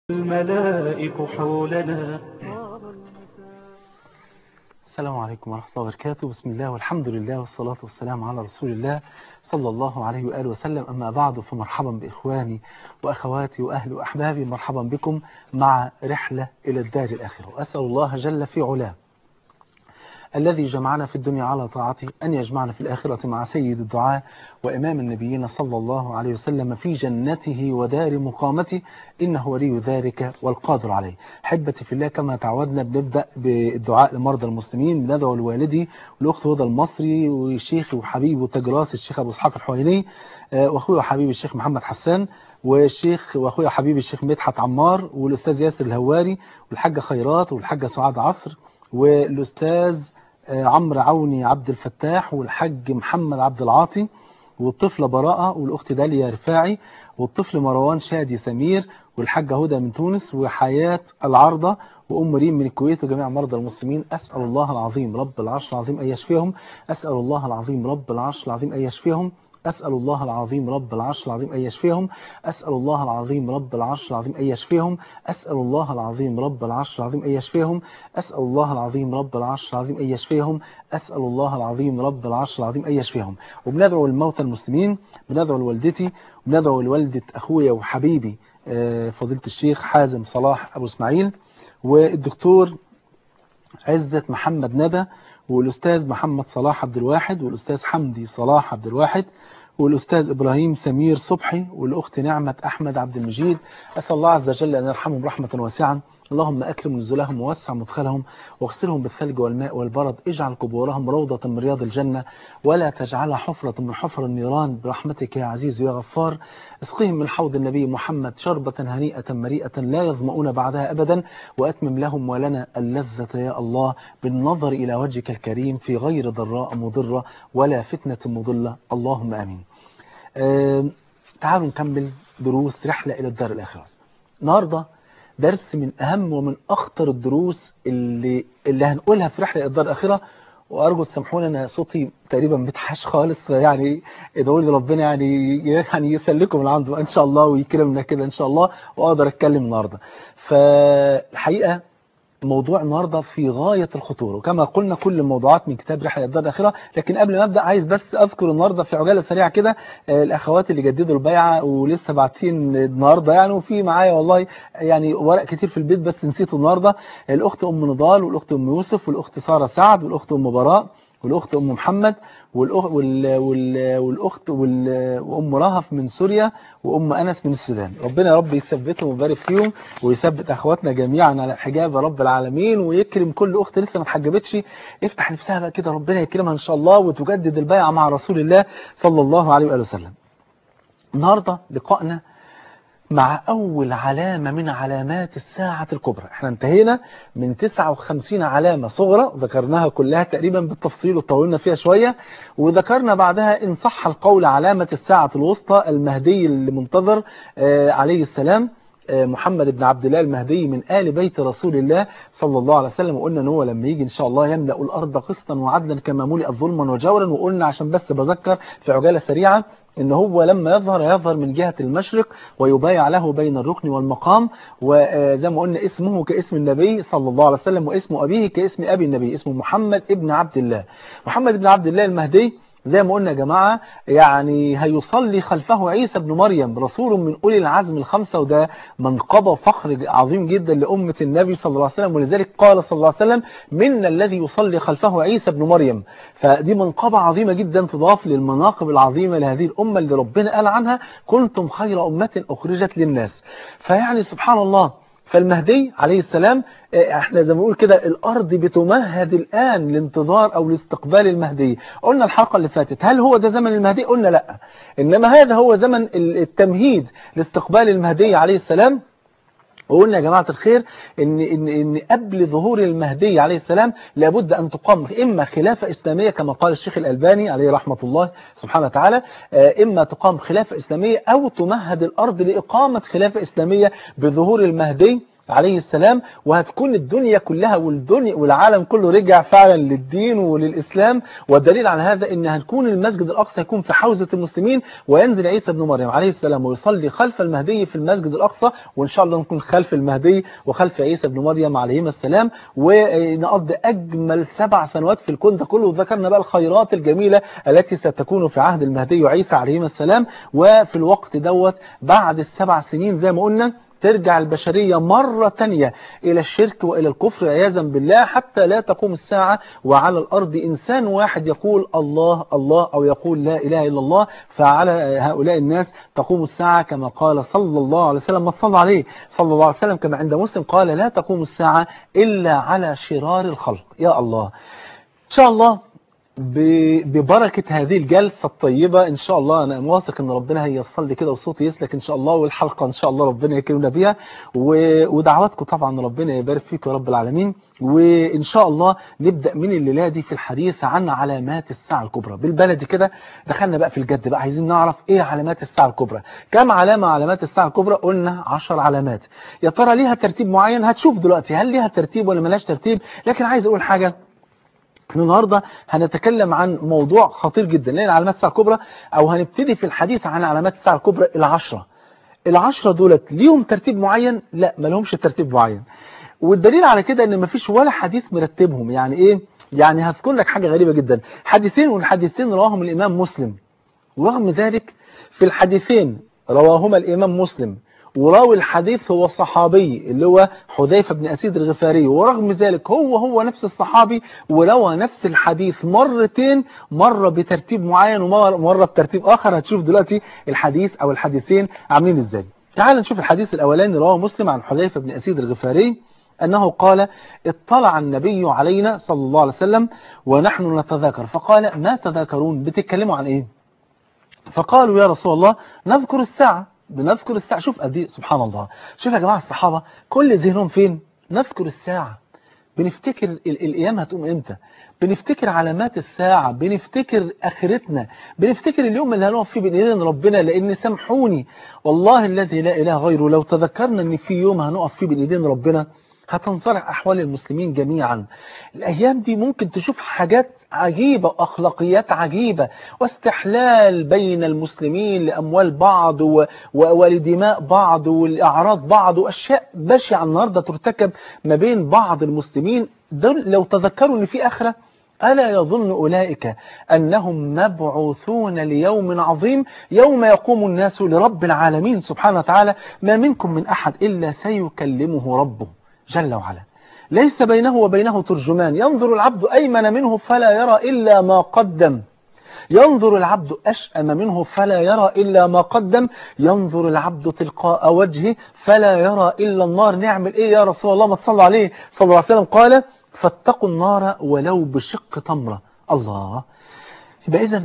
الملائك حولنا السلام عليكم ورحمة الله وبركاته بسم الله والحمد لله والصلاة والسلام على رسول الله صلى الله عليه وآله وسلم أما بعد فمرحبا بإخواني وأخواتي وأهلي وأحبابي مرحبا بكم مع رحلة إلى الدار الآخرة وأسأل الله جل في علاه الذي جمعنا في الدنيا على طاعته أن يجمعنا في الآخرة مع سيد الدعاء وإمام النبيين صلى الله عليه وسلم في جنته ودار مقامته إنه ولي ذلك والقادر عليه حبتي في الله كما تعودنا بنبدأ بالدعاء لمرضى المسلمين بندعو لوالدي والأخت هدى المصري وشيخي وحبيبي وتجراس الشيخ أبو إسحاق الحويني وأخوي وحبيبي الشيخ محمد حسان والشيخ واخويا وحبيبي الشيخ مدحت عمار والاستاذ ياسر الهواري والحاجه خيرات والحاجه سعاد عصر والاستاذ عمرو عوني عبد الفتاح والحاج محمد عبد العاطي والطفلة براءة والأخت داليا رفاعي والطفل مروان شادي سمير والحاجة هدى من تونس وحياة العارضة وأم ريم من الكويت وجميع مرضى المسلمين أسأل الله العظيم رب العرش العظيم أن يشفيهم أسأل الله العظيم رب العرش العظيم أن يشفيهم أسأل الله العظيم رب العرش العظيم أن يشفيهم أسأل الله العظيم رب العرش العظيم أن يشفيهم أسأل الله العظيم رب العرش العظيم أن يشفيهم أسأل الله العظيم رب العرش العظيم أن يشفيهم أسأل الله العظيم رب العرش العظيم أن يشفيهم وبندعو الموتى المسلمين بندعو لوالدتي وبندعو لوالدة أخويا وحبيبي فضيلة الشيخ حازم صلاح أبو إسماعيل والدكتور عزت محمد ندى والأستاذ محمد صلاح عبد الواحد والأستاذ حمدي صلاح عبد الواحد والأستاذ إبراهيم سمير صبحي والأخت نعمة أحمد عبد المجيد أسأل الله عز وجل أن يرحمهم رحمة واسعة اللهم أكرم نزلهم ووسع مدخلهم واغسلهم بالثلج والماء والبرد اجعل قبورهم روضة من رياض الجنة ولا تجعلها حفرة من حفر النيران برحمتك يا عزيز يا غفار اسقهم من حوض النبي محمد شربة هنيئة مريئة لا يظمؤون بعدها أبدا وأتمم لهم ولنا اللذة يا الله بالنظر إلى وجهك الكريم في غير ضراء مضرة ولا فتنة مضلة اللهم آمين أه تعالوا نكمل دروس رحلة إلى الدار الآخرة النهارده درس من أهم ومن أخطر الدروس اللي اللي هنقولها في رحلة الدار الآخرة وأرجو تسامحوني أنا صوتي تقريبا بتحش خالص فيعني ادعوا لي ربنا يعني يعني يسلكم من عنده إن شاء الله ويكرمنا كده إن شاء الله وأقدر أتكلم النهاردة فالحقيقة موضوع النهاردة في غاية الخطورة وكما قلنا كل الموضوعات من كتاب رحلة الدار الآخرة لكن قبل ما أبدأ عايز بس أذكر النهاردة في عجالة سريعة كده الأخوات اللي جددوا البيعة ولسه باعتين النهاردة يعني وفي معايا والله يعني ورق كتير في البيت بس نسيته النهاردة الأخت أم نضال والأخت أم يوسف والأخت سارة سعد والأخت أم براء والأخت أم محمد والأخ وال وال والأخت وال وأم رهف من سوريا وأم أنس من السودان ربنا يا رب يثبتهم ويبارك فيهم ويثبت أخواتنا جميعا على الحجاب يا رب العالمين ويكرم كل أخت لسه ما اتحجبتش افتح نفسها بقى كده ربنا يكرمها إن شاء الله وتجدد البيعة مع رسول الله صلى الله عليه وآله وسلم النهاردة لقائنا مع أول علامة من علامات الساعة الكبرى احنا انتهينا من 59 علامة صغرى ذكرناها كلها تقريبا بالتفصيل وطولنا فيها شوية وذكرنا بعدها إن صح القول علامة الساعة الوسطى المهدي المنتظر آه عليه السلام محمد بن عبد الله المهدي من آل بيت رسول الله صلى الله عليه وسلم وقلنا ان هو لما يجي ان شاء الله يملأ الأرض قسطا وعدلا كما ملئت ظلما وجورا وقلنا عشان بس بذكر في عجالة سريعة ان هو لما يظهر يظهر من جهة المشرق ويبايع له بين الركن والمقام وزي ما قلنا اسمه كاسم النبي صلى الله عليه وسلم واسم أبيه كاسم أبي النبي اسمه محمد ابن عبد الله محمد بن عبد الله المهدي زي ما قلنا يا جماعة يعني هيصلي خلفه عيسى بن مريم رسول من أولي العزم الخمسة وده منقبة فخر عظيم جدا لأمة النبي صلى الله عليه وسلم ولذلك قال صلى الله عليه وسلم منا الذي يصلي خلفه عيسى بن مريم فدي منقبة عظيمة جدا تضاف للمناقب العظيمة لهذه الأمة اللي ربنا قال عنها كنتم خير أمة أخرجت للناس فيعني سبحان الله فالمهدي عليه السلام احنا زي ما بنقول كده الارض بتمهد الان لانتظار او لاستقبال المهدي قلنا الحلقه اللي فاتت هل هو ده زمن المهدي قلنا لا انما هذا هو زمن التمهيد لاستقبال المهدي عليه السلام وقلنا يا جماعة الخير إن, إن, إن قبل ظهور المهدي عليه السلام لابد أن تقام إما خلافة إسلامية كما قال الشيخ الألباني عليه رحمة الله سبحانه وتعالى إما تقام خلافة إسلامية أو تمهد الأرض لإقامة خلافة إسلامية بظهور المهدي عليه السلام وهتكون الدنيا كلها والدنيا والعالم كله رجع فعلا للدين وللإسلام والدليل على هذا ان هنكون المسجد الأقصى يكون في حوزة المسلمين وينزل عيسى بن مريم عليه السلام ويصلي خلف المهدي في المسجد الأقصى وإن شاء الله نكون خلف المهدي وخلف عيسى بن مريم عليهما السلام ونقضي أجمل سبع سنوات في الكون ده كله وذكرنا بقى الخيرات الجميلة التي ستكون في عهد المهدي وعيسى عليهما السلام وفي الوقت دوت بعد السبع سنين زي ما قلنا ترجع البشرية مرة تانية إلى الشرك وإلى الكفر عياذا بالله حتى لا تقوم الساعة وعلى الأرض إنسان واحد يقول الله الله أو يقول لا إله إلا الله فعلى هؤلاء الناس تقوم الساعة كما قال صلى الله عليه وسلم ما صلى عليه صلى الله عليه وسلم كما عند مسلم قال لا تقوم الساعة إلا على شرار الخلق يا الله إن شاء الله ببركة هذه الجلسة الطيبة إن شاء الله أنا واثق إن ربنا هيصل لي كده وصوتي يسلك إن شاء الله والحلقة إن شاء الله ربنا يكرمنا بيها ودعواتكم طبعا ربنا يبارك فيكم يا رب العالمين وإن شاء الله نبدأ من الليلة دي في الحديث عن علامات الساعة الكبرى بالبلدي كده دخلنا بقى في الجد بقى عايزين نعرف إيه علامات الساعة الكبرى كم علامة علامات الساعة الكبرى قلنا 10 علامات يا ترى ليها ترتيب معين هتشوف دلوقتي هل ليها ترتيب ولا ملاش ترتيب لكن عايز أقول حاجة النهاردة هنتكلم عن موضوع خطير جدا لأن علامات الساعة الكبرى أو هنبتدي في الحديث عن علامات الساعة الكبرى العشرة العشرة دولت ليهم ترتيب معين لا ما لهمش ترتيب معين والدليل على كده ان مفيش ولا حديث مرتبهم يعني ايه يعني هذكر لك حاجة غريبة جدا حديثين والحديثين رواهم الإمام مسلم ورغم ذلك في الحديثين رواهما الإمام مسلم وراوي الحديث هو صحابي اللي هو حذيفة بن أسيد الغفاري ورغم ذلك هو هو نفس الصحابي وروى نفس الحديث مرتين مرة بترتيب معين ومرة بترتيب آخر هتشوف دلوقتي الحديث أو الحديثين عاملين إزاي تعال نشوف الحديث الأولاني رواه مسلم عن حذيفة بن أسيد الغفاري أنه قال اطلع النبي علينا صلى الله عليه وسلم ونحن نتذاكر فقال ما تذاكرون بتتكلموا عن إيه فقالوا يا رسول الله نذكر الساعة بنذكر الساعة شوف قد ايه سبحان الله شوف يا جماعة الصحابة كل ذهنهم فين نذكر الساعة بنفتكر الأيام هتقوم امتى بنفتكر علامات الساعة بنفتكر آخرتنا بنفتكر اليوم اللي هنقف فيه بين ايدين ربنا لأن سامحوني والله الذي لا إله غيره لو تذكرنا أن في يوم هنقف فيه بين ايدين ربنا هتنصلح أحوال المسلمين جميعا الأيام دي ممكن تشوف حاجات عجيبة وأخلاقيات عجيبة واستحلال بين المسلمين لأموال بعض و... و... ولدماء بعض والأعراض بعض وأشياء بشعة النهاردة ترتكب ما بين بعض المسلمين دول لو تذكروا أن في آخرة ألا يظن أولئك أنهم مبعوثون ليوم عظيم يوم يقوم الناس لرب العالمين سبحانه وتعالى ما منكم من أحد إلا سيكلمه ربه جل وعلا ليس بينه وبينه ترجمان ينظر العبد أيمن منه فلا يرى إلا ما قدم ينظر العبد أشأم منه فلا يرى إلا ما قدم ينظر العبد تلقاء وجهه فلا يرى إلا النار نعمل إيه يا رسول الله ما تصلى عليه صلى الله عليه وسلم قال فاتقوا النار ولو بشق تمرة الله يبقى إذن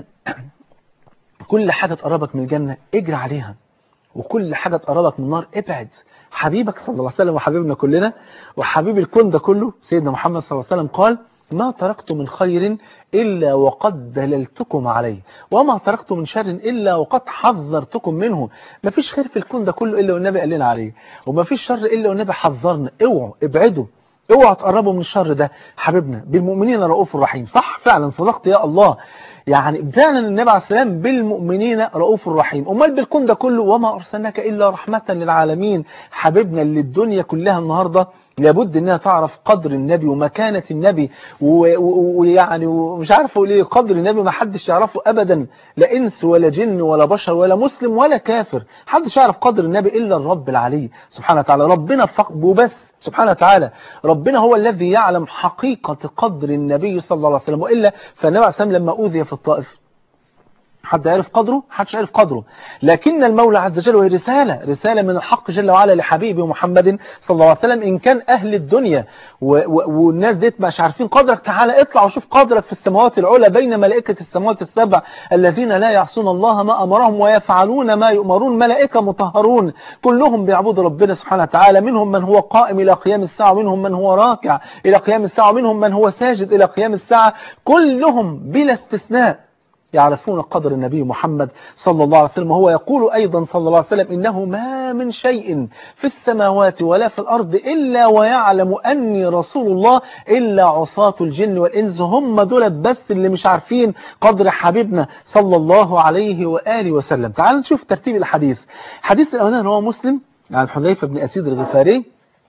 كل حاجة تقربك من الجنة اجري عليها وكل حاجة تقربك من النار ابعد حبيبك صلى الله عليه وسلم وحبيبنا كلنا وحبيب الكون ده كله سيدنا محمد صلى الله عليه وسلم قال ما تركت من خير إلا وقد دللتكم عليه وما تركت من شر إلا وقد حذرتكم منه ما فيش خير في الكون ده كله إلا والنبي قال لنا عليه وما فيش شر إلا والنبي حذرنا اوعوا ابعدوا اوعوا تقربوا من الشر ده حبيبنا بالمؤمنين رؤوف رحيم صح فعلا صدقت يا الله يعني فعلا النبي عليه السلام بالمؤمنين رؤوف رحيم امال بالكون ده كله وما ارسلناك الا رحمه للعالمين حبيبنا اللي الدنيا كلها النهارده لابد انها تعرف قدر النبي ومكانة النبي ويعني ومش عارف اقول ايه قدر النبي ما حدش يعرفه ابدا لا انس ولا جن ولا بشر ولا مسلم ولا كافر حدش يعرف قدر النبي الا الرب العلي سبحانه وتعالى ربنا فق وبس سبحانه وتعالى ربنا هو الذي يعلم حقيقة قدر النبي صلى الله عليه وسلم والا فالنبي عليه السلام لما اوذي في الطائف حد عرف قدره حدش عرف قدره لكن المولى عز وجل وهي رسالة رسالة من الحق جل وعلا لحبيبه محمد صلى الله عليه وسلم إن كان أهل الدنيا و و والناس ديت مش عارفين قدرك تعالى اطلع وشوف قدرك في السماوات العلى بين ملائكة السماوات السبع الذين لا يعصون الله ما أمرهم ويفعلون ما يؤمرون ملائكة مطهرون كلهم بيعبدوا ربنا سبحانه وتعالى منهم من هو قائم إلى قيام الساعة ومنهم من هو راكع إلى قيام الساعة ومنهم من هو ساجد إلى قيام الساعة كلهم بلا استثناء يعرفون قدر النبي محمد صلى الله عليه وسلم وهو يقول أيضا صلى الله عليه وسلم إنه ما من شيء في السماوات ولا في الأرض إلا ويعلم أني رسول الله إلا عصاة الجن والإنس هم دول بس اللي مش عارفين قدر حبيبنا صلى الله عليه وآله وسلم تعال نشوف ترتيب الحديث حديث الأولاني هو مسلم عن حذيفة بن أسيد الغفاري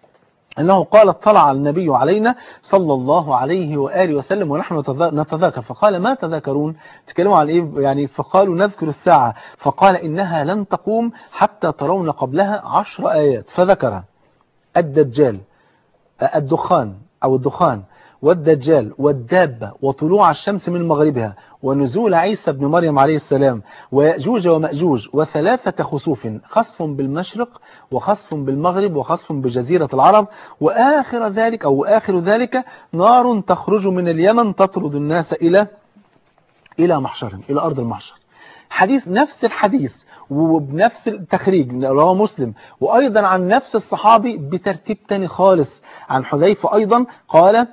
أنه قال اطلع النبي علينا صلى الله عليه وآله وسلم ونحن نتذاكر فقال ما تذاكرون تكلموا عن إيه يعني فقالوا نذكر الساعة فقال إنها لن تقوم حتى ترون قبلها عشر آيات فذكرها الدجال الدخان أو الدخان والدجال والدابة وطلوع الشمس من مغربها ونزول عيسى بن مريم عليه السلام ويأجوج ومأجوج وثلاثة خسوف خسف بالمشرق وخسف بالمغرب وخسف بجزيرة العرب وآخر ذلك أو آخر ذلك نار تخرج من اليمن تطرد الناس إلى إلى محشرهم إلى أرض المحشر حديث نفس الحديث وبنفس التخريج رواه مسلم وأيضا عن نفس الصحابي بترتيب تاني خالص عن حذيفة أيضا قال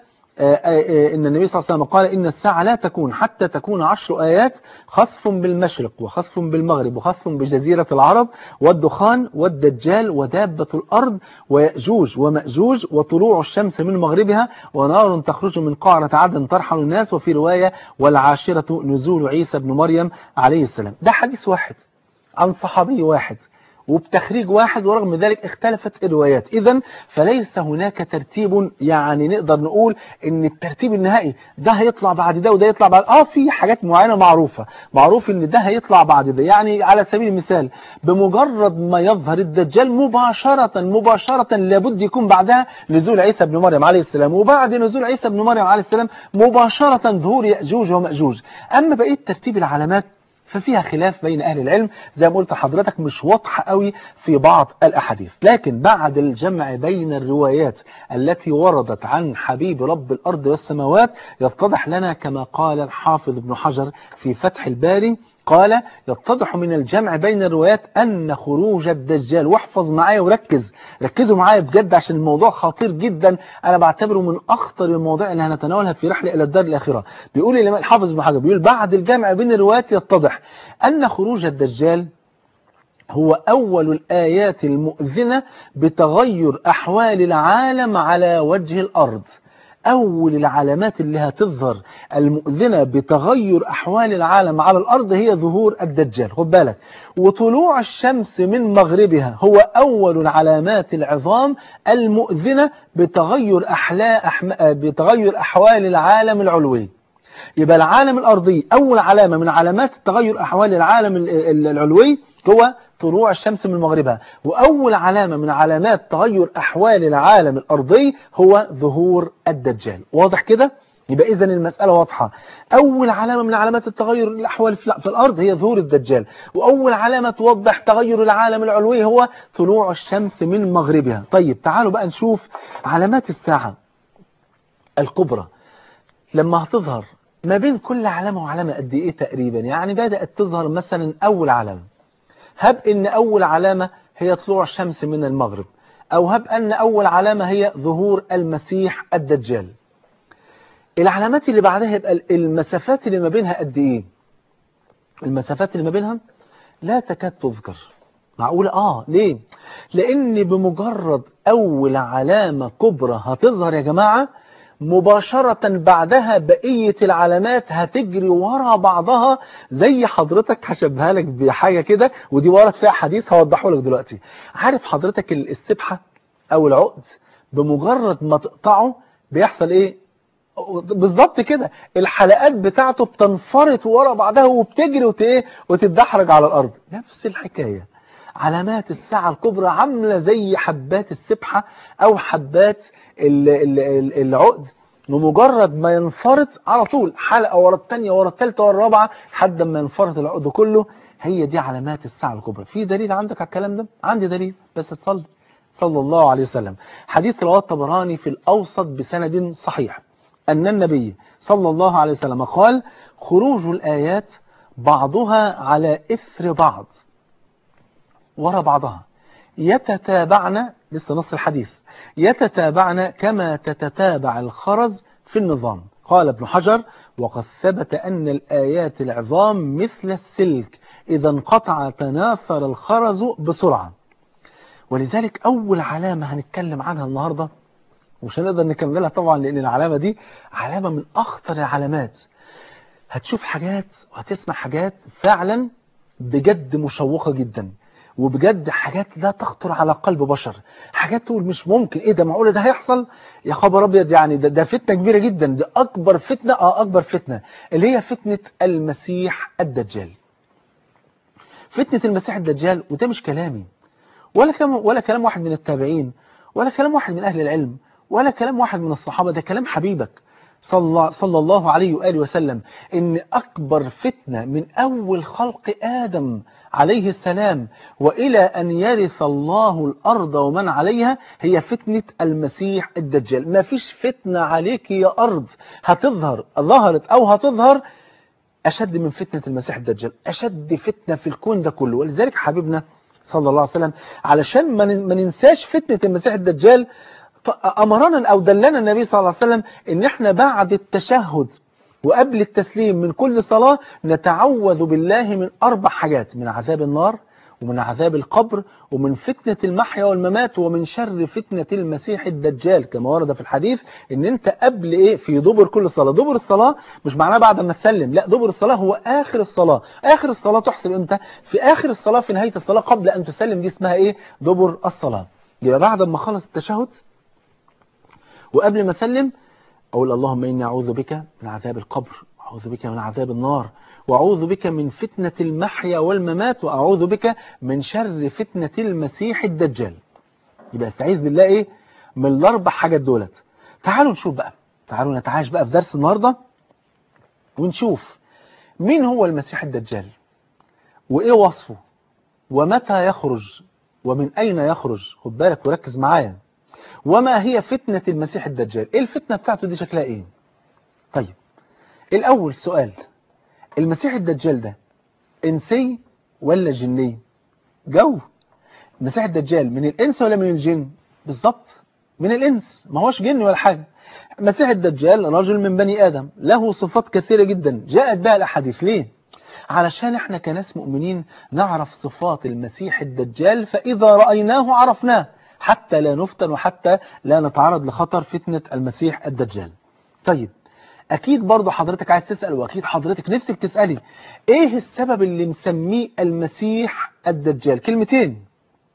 إن النبي صلى الله عليه وسلم قال إن الساعة لا تكون حتى تكون عشر آيات خصف بالمشرق وخصف بالمغرب وخصف بجزيرة العرب والدخان والدجال ودابة الأرض ويأجوج ومأجوج وطلوع الشمس من مغربها ونار تخرج من قعرة عدن ترحل الناس وفي رواية والعاشرة نزول عيسى بن مريم عليه السلام ده حديث واحد عن صحابي واحد وبتخريج واحد ورغم ذلك اختلفت الروايات إذا فليس هناك ترتيب يعني نقدر نقول ان الترتيب النهائي ده هيطلع بعد ده وده يطلع بعد اه في حاجات معينة معروفة معروف ان ده هيطلع بعد ده يعني على سبيل المثال بمجرد ما يظهر الدجال مباشرة مباشرة لابد يكون بعدها نزول عيسى بن مريم عليه السلام وبعد نزول عيسى بن مريم عليه السلام مباشرة ظهور يأجوج ومأجوج أما بقية ترتيب العلامات ففيها خلاف بين أهل العلم زي ما قلت لحضرتك مش واضحة قوي في بعض الأحاديث لكن بعد الجمع بين الروايات التي وردت عن حبيب رب الأرض والسماوات يتضح لنا كما قال الحافظ ابن حجر في فتح الباري قال يتضح من الجمع بين الروايات أن خروج الدجال واحفظ معايا وركز ركزوا معايا بجد عشان الموضوع خطير جدا أنا بعتبره من أخطر المواضيع اللي هنتناولها في رحلة إلى الدار الآخرة بيقول الإمام الحافظ ابن حجر بيقول بعد الجمع بين الروايات يتضح أن خروج الدجال هو أول الآيات المؤذنة بتغير أحوال العالم على وجه الأرض أول العلامات اللي هتظهر المؤذنة بتغير أحوال العالم على الأرض هي ظهور الدجال خد بالك وطلوع الشمس من مغربها هو أول العلامات العظام المؤذنة بتغير, أحلا أحم... بتغير أحوال العالم العلوي يبقى العالم الأرضي أول علامة من علامات تغير أحوال العالم العلوي هو طلوع الشمس من مغربها وأول علامة من علامات تغير أحوال العالم الأرضي هو ظهور الدجال واضح كده؟ يبقى إذا المسألة واضحة أول علامة من علامات التغير الأحوال في الأرض هي ظهور الدجال وأول علامة توضح تغير العالم العلوي هو طلوع الشمس من مغربها طيب تعالوا بقى نشوف علامات الساعة الكبرى لما هتظهر ما بين كل علامة وعلامة قد إيه تقريبا يعني بدأت تظهر مثلا أول علامة هب إن أول علامة هي طلوع الشمس من المغرب أو هب أن أول علامة هي ظهور المسيح الدجال العلامات اللي بعدها يبقى المسافات اللي ما بينها قد إيه المسافات اللي ما بينها لا تكاد تذكر معقولة آه ليه لأن بمجرد أول علامة كبرى هتظهر يا جماعة مباشرة بعدها بقية العلامات هتجري ورا بعضها زي حضرتك هشبهها لك بحاجة كده ودي ورد فيها حديث هوضحه لك دلوقتي عارف حضرتك السبحة أو العقد بمجرد ما تقطعه بيحصل إيه بالظبط كده الحلقات بتاعته بتنفرط ورا بعضها وبتجري وت ايه وتتدحرج على الارض نفس الحكايه علامات الساعه الكبرى عامله زي حبات السبحه او حبات العقد بمجرد ما ينفرط على طول حلقه ورا الثانيه ورا الثالثه ورا الرابعه لحد ما ينفرط العقد كله هي دي علامات الساعه الكبرى في دليل عندك على الكلام ده عندي دليل بس تصلي صلى الله عليه وسلم حديث رواه الطبراني في الاوسط بسند صحيح أن النبي صلى الله عليه وسلم قال خروج الآيات بعضها على إثر بعض ورا بعضها يتتابعن لسه نص الحديث يتتابعن كما تتتابع الخرز في النظام قال ابن حجر وقد ثبت أن الآيات العظام مثل السلك إذا انقطع تناثر الخرز بسرعة ولذلك أول علامة هنتكلم عنها النهاردة ومش هنقدر نكملها طبعا لأن العلامة دي علامة من أخطر العلامات هتشوف حاجات وهتسمع حاجات فعلا بجد مشوقة جدا وبجد حاجات لا تخطر على قلب بشر حاجات تقول مش ممكن ايه ده معقول ده هيحصل يا خبر ابيض يعني ده, ده فتنه كبيره جدا دي اكبر فتنه اه اكبر فتنه اللي هي فتنه المسيح الدجال فتنه المسيح الدجال وده مش كلامي ولا كلام ولا كلام واحد من التابعين ولا كلام واحد من اهل العلم ولا كلام واحد من الصحابه ده كلام حبيبك صلى, صلى الله عليه وآله وسلم إن أكبر فتنة من أول خلق آدم عليه السلام وإلى أن يرث الله الأرض ومن عليها هي فتنة المسيح الدجال ما فيش فتنة عليك يا أرض هتظهر ظهرت أو هتظهر أشد من فتنة المسيح الدجال أشد فتنة في الكون ده كله ولذلك حبيبنا صلى الله عليه وسلم علشان ما ننساش فتنة المسيح الدجال أمرنا أو دلنا النبي صلى الله عليه وسلم إن إحنا بعد التشهد وقبل التسليم من كل صلاة نتعوذ بالله من أربع حاجات من عذاب النار ومن عذاب القبر ومن فتنة المحيا والممات ومن شر فتنة المسيح الدجال كما ورد في الحديث ان انت قبل ايه في دبر كل صلاة دبر الصلاة مش معناه بعد ما تسلم لا دبر الصلاة هو اخر الصلاة اخر الصلاة تحسب امتى في اخر الصلاة في نهاية الصلاة قبل ان تسلم دي اسمها ايه دبر الصلاة يبقى بعد ما خلص التشهد وقبل ما اسلم اقول اللهم اني اعوذ بك من عذاب القبر واعوذ بك من عذاب النار واعوذ بك من فتنة المحيا والممات واعوذ بك من شر فتنة المسيح الدجال يبقى استعيذ بالله ايه من الاربع حاجات دولت تعالوا نشوف بقى تعالوا نتعايش بقى في درس النهارده ونشوف مين هو المسيح الدجال وايه وصفه ومتى يخرج ومن اين يخرج خد بالك وركز معايا وما هي فتنة المسيح الدجال ايه الفتنة بتاعته دي شكلها ايه طيب الاول سؤال المسيح الدجال ده انسي ولا جني جو المسيح الدجال من الانس ولا من الجن بالظبط من الانس ما هوش جن ولا حاجة المسيح الدجال رجل من بني ادم له صفات كثيرة جدا جاءت بها الاحاديث ليه علشان احنا كناس مؤمنين نعرف صفات المسيح الدجال فاذا رأيناه عرفناه حتى لا نفتن وحتى لا نتعرض لخطر فتنة المسيح الدجال طيب أكيد برضه حضرتك عايز تسأل وأكيد حضرتك نفسك تسألي إيه السبب اللي مسميه المسيح الدجال كلمتين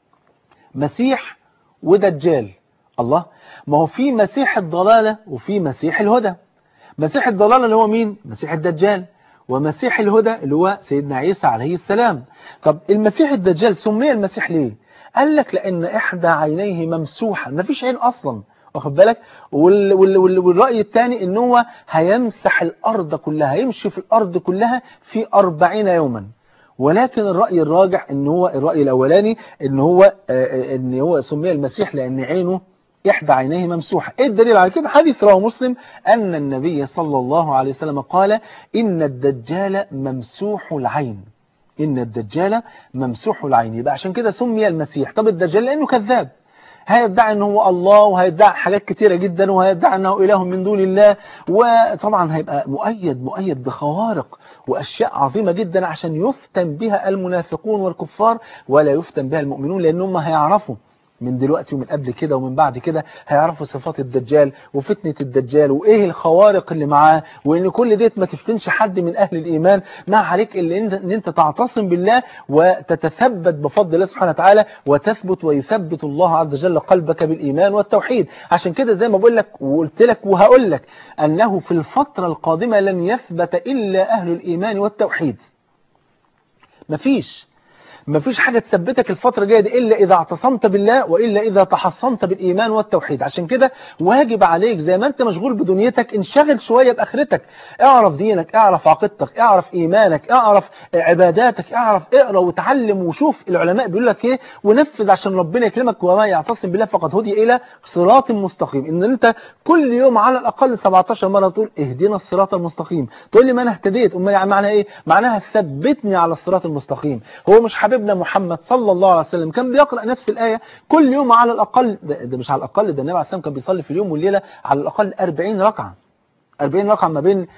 مسيح ودجال الله ما هو في مسيح الضلالة وفي مسيح الهدى مسيح الضلالة اللي هو مين مسيح الدجال ومسيح الهدى اللي هو سيدنا عيسى عليه السلام طب المسيح الدجال سمي المسيح ليه قال لك لأن إحدى عينيه ممسوحة ما فيش عين أصلا واخد بالك وال وال وال والرأي الثاني ان هو هيمسح الأرض كلها هيمشي في الأرض كلها في أربعين يوما ولكن الرأي الراجح ان هو الرأي الأولاني ان هو ان هو سمي المسيح لأن عينه إحدى عينيه ممسوحة إيه الدليل على كده حديث رواه مسلم أن النبي صلى الله عليه وسلم قال إن الدجال ممسوح العين إن الدجال ممسوح العين يبقى عشان كده سمي المسيح طب الدجال لأنه كذاب هيدعي أنه هو الله وهيدعي حاجات كتيرة جدا وهيدعي أنه إله من دون الله وطبعا هيبقى مؤيد مؤيد بخوارق وأشياء عظيمة جدا عشان يفتن بها المنافقون والكفار ولا يفتن بها المؤمنون لأنهم هيعرفوا من دلوقتي ومن قبل كده ومن بعد كده هيعرفوا صفات الدجال وفتنة الدجال وايه الخوارق اللي معاه وان كل ديت ما تفتنش حد من اهل الايمان ما عليك الا ان انت تعتصم بالله وتتثبت بفضل الله سبحانه وتعالى وتثبت ويثبت الله عز وجل قلبك بالايمان والتوحيد عشان كده زي ما بقول لك وقلت لك وهقول لك انه في الفترة القادمة لن يثبت الا اهل الايمان والتوحيد مفيش مفيش حاجة تثبتك الفترة الجاية دي إلا إذا اعتصمت بالله وإلا إذا تحصنت بالإيمان والتوحيد عشان كده واجب عليك زي ما أنت مشغول بدنيتك انشغل شوية بآخرتك اعرف دينك اعرف عقيدتك اعرف إيمانك اعرف عباداتك اعرف اقرأ وتعلم وشوف العلماء بيقول لك إيه ونفذ عشان ربنا يكرمك وما يعتصم بالله فقد هدي إلى صراط مستقيم إن أنت كل يوم على الأقل 17 مرة تقول اهدنا الصراط المستقيم تقول لي ما أنا اهتديت أمال معناها إيه معناها ثبتني على الصراط المستقيم هو مش حبيب حبيبنا محمد صلى الله عليه وسلم كان بيقرأ نفس الآية كل يوم على الأقل ده, ده مش على الأقل ده النبي عليه السلام كان بيصلي في اليوم والليلة على الأقل 40 ركعة 40 ركعة ما بين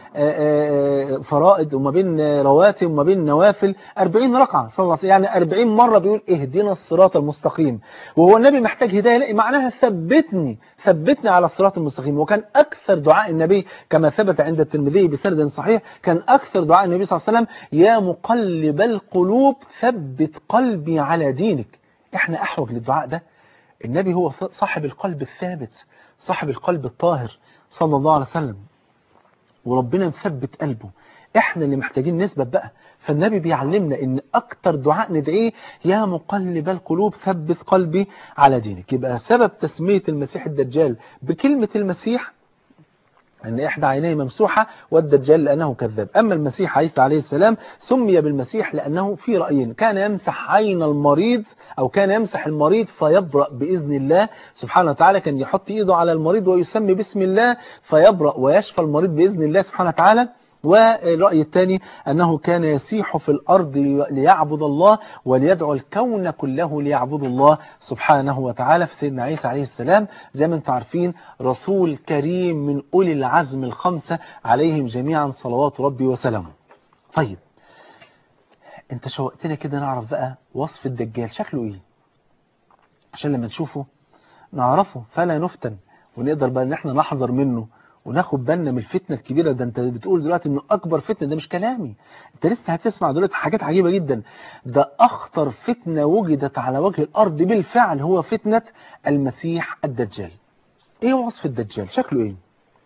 فرائض وما بين رواتب وما بين نوافل 40 ركعة صلى الله عليه وسلم يعني 40 مرة بيقول اهدنا الصراط المستقيم وهو النبي محتاج هداية لا معناها ثبتني ثبتني على الصراط المستقيم وكان أكثر دعاء النبي كما ثبت عند الترمذي بسند صحيح كان أكثر دعاء النبي صلى الله عليه وسلم يا مقلب القلوب ثبت قلبي على دينك احنا أحوج للدعاء ده النبي هو صاحب القلب الثابت صاحب القلب الطاهر صلى الله عليه وسلم وربنا مثبت قلبه احنا اللي محتاجين نثبت بقى فالنبي بيعلمنا ان اكتر دعاء ندعيه يا مقلب القلوب ثبت قلبي على دينك يبقى سبب تسمية المسيح الدجال بكلمة المسيح أن إحدى عينيه ممسوحة والدجال لأنه كذاب أما المسيح عيسى عليه السلام سمي بالمسيح لأنه في رأيين كان يمسح عين المريض أو كان يمسح المريض فيبرأ بإذن الله سبحانه وتعالى كان يحط إيده على المريض ويسمي بسم الله فيبرأ ويشفى المريض بإذن الله سبحانه وتعالى والرأي الثاني أنه كان يسيح في الأرض ليعبد الله وليدعو الكون كله ليعبد الله سبحانه وتعالى في سيدنا عيسى عليه السلام زي ما انتم عارفين رسول كريم من أولي العزم الخمسة عليهم جميعا صلوات ربي وسلامه طيب انت شوقتنا كده نعرف بقى وصف الدجال شكله ايه عشان لما نشوفه نعرفه فلا نفتن ونقدر بقى ان احنا نحذر منه وناخد بالنا من الفتنة الكبيرة ده انت بتقول دلوقتي انه اكبر فتنة ده مش كلامي انت لسه هتسمع دلوقتي حاجات عجيبة جدا ده اخطر فتنة وجدت على وجه الارض بالفعل هو فتنة المسيح الدجال ايه وصف الدجال شكله ايه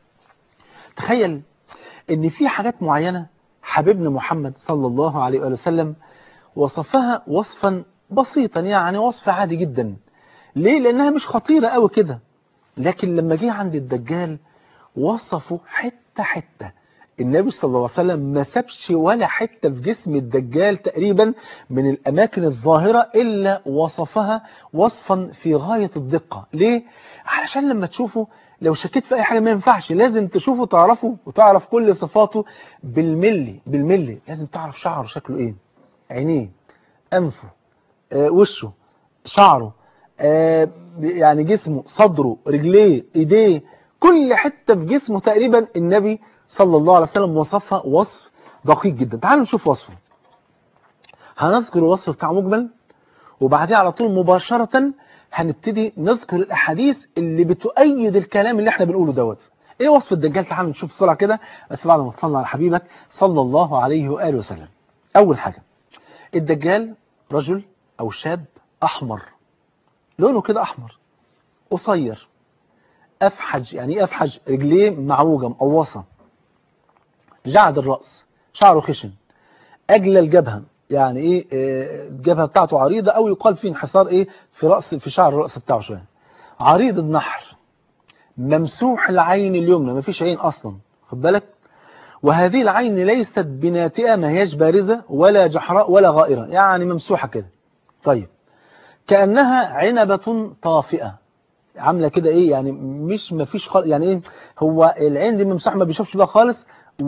تخيل ان في حاجات معينة حبيبنا محمد صلى الله عليه وآله وسلم وصفها وصفا بسيطا يعني وصف عادي جدا ليه لانها مش خطيرة قوي كده لكن لما جه عند الدجال وصفوا حتة حتة النبي صلى الله عليه وسلم ما سابش ولا حتة في جسم الدجال تقريبا من الأماكن الظاهرة إلا وصفها وصفا في غاية الدقة ليه؟ علشان لما تشوفه لو شكيت في أي حاجة ما ينفعش لازم تشوفه تعرفه وتعرف كل صفاته بالملي بالملي لازم تعرف شعره شكله إيه عينيه أنفه آه وشه شعره آه يعني جسمه صدره رجليه ايديه كل حتة في جسمه تقريبا النبي صلى الله عليه وسلم وصفها وصف دقيق جدا تعالوا نشوف وصفه هنذكر الوصف بتاعه مجمل وبعدها على طول مباشرة هنبتدي نذكر الأحاديث اللي بتؤيد الكلام اللي احنا بنقوله دوت ايه وصف الدجال تعالوا نشوف بسرعة كده بس بعد ما تصلى على حبيبك صلى الله عليه وآله وسلم أول حاجة الدجال رجل أو شاب أحمر لونه كده أحمر قصير أفحج يعني ايه أفحج رجليه معوجة مقوصة جعد الرأس شعره خشن أجل الجبهة يعني ايه الجبهة بتاعته عريضة أو يقال فيه انحسار ايه في رأس في شعر الرأس بتاعه شوية عريض النحر ممسوح العين اليمنى ما فيش عين أصلا خد بالك وهذه العين ليست بناتئة ما هيش بارزة ولا جحراء ولا غائرة يعني ممسوحة كده طيب كأنها عنبة طافئة عامله كده ايه يعني مش ما فيش خالص يعني ايه هو العين دي ممسوح ما بيشوفش بقى خالص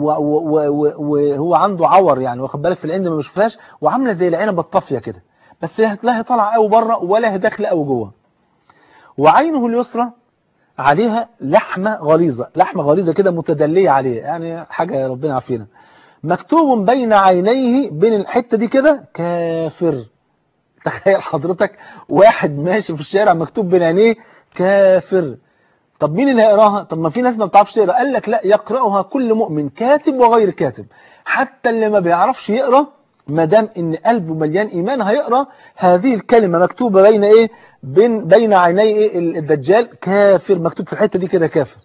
وهو عنده عور يعني واخد بالك في العين دي ما بيشوفهاش وعامله زي العنبه الطافيه كده بس لا هي طالعه قوي بره ولا هي داخله قوي جوه وعينه اليسرى عليها لحمه غليظه لحمه غليظه كده متدليه عليه يعني حاجه ربنا يعافينا مكتوب بين عينيه بين الحته دي كده كافر تخيل حضرتك واحد ماشي في الشارع مكتوب بين عينيه كافر طب مين اللي هيقراها طب ما في ناس ما بتعرفش تقرا قال لك لا يقراها كل مؤمن كاتب وغير كاتب حتى اللي ما بيعرفش يقرا ما دام ان قلبه مليان ايمان هيقرا هذه الكلمه مكتوبه بين ايه بين بين عيني إيه الدجال كافر مكتوب في الحته دي كده كافر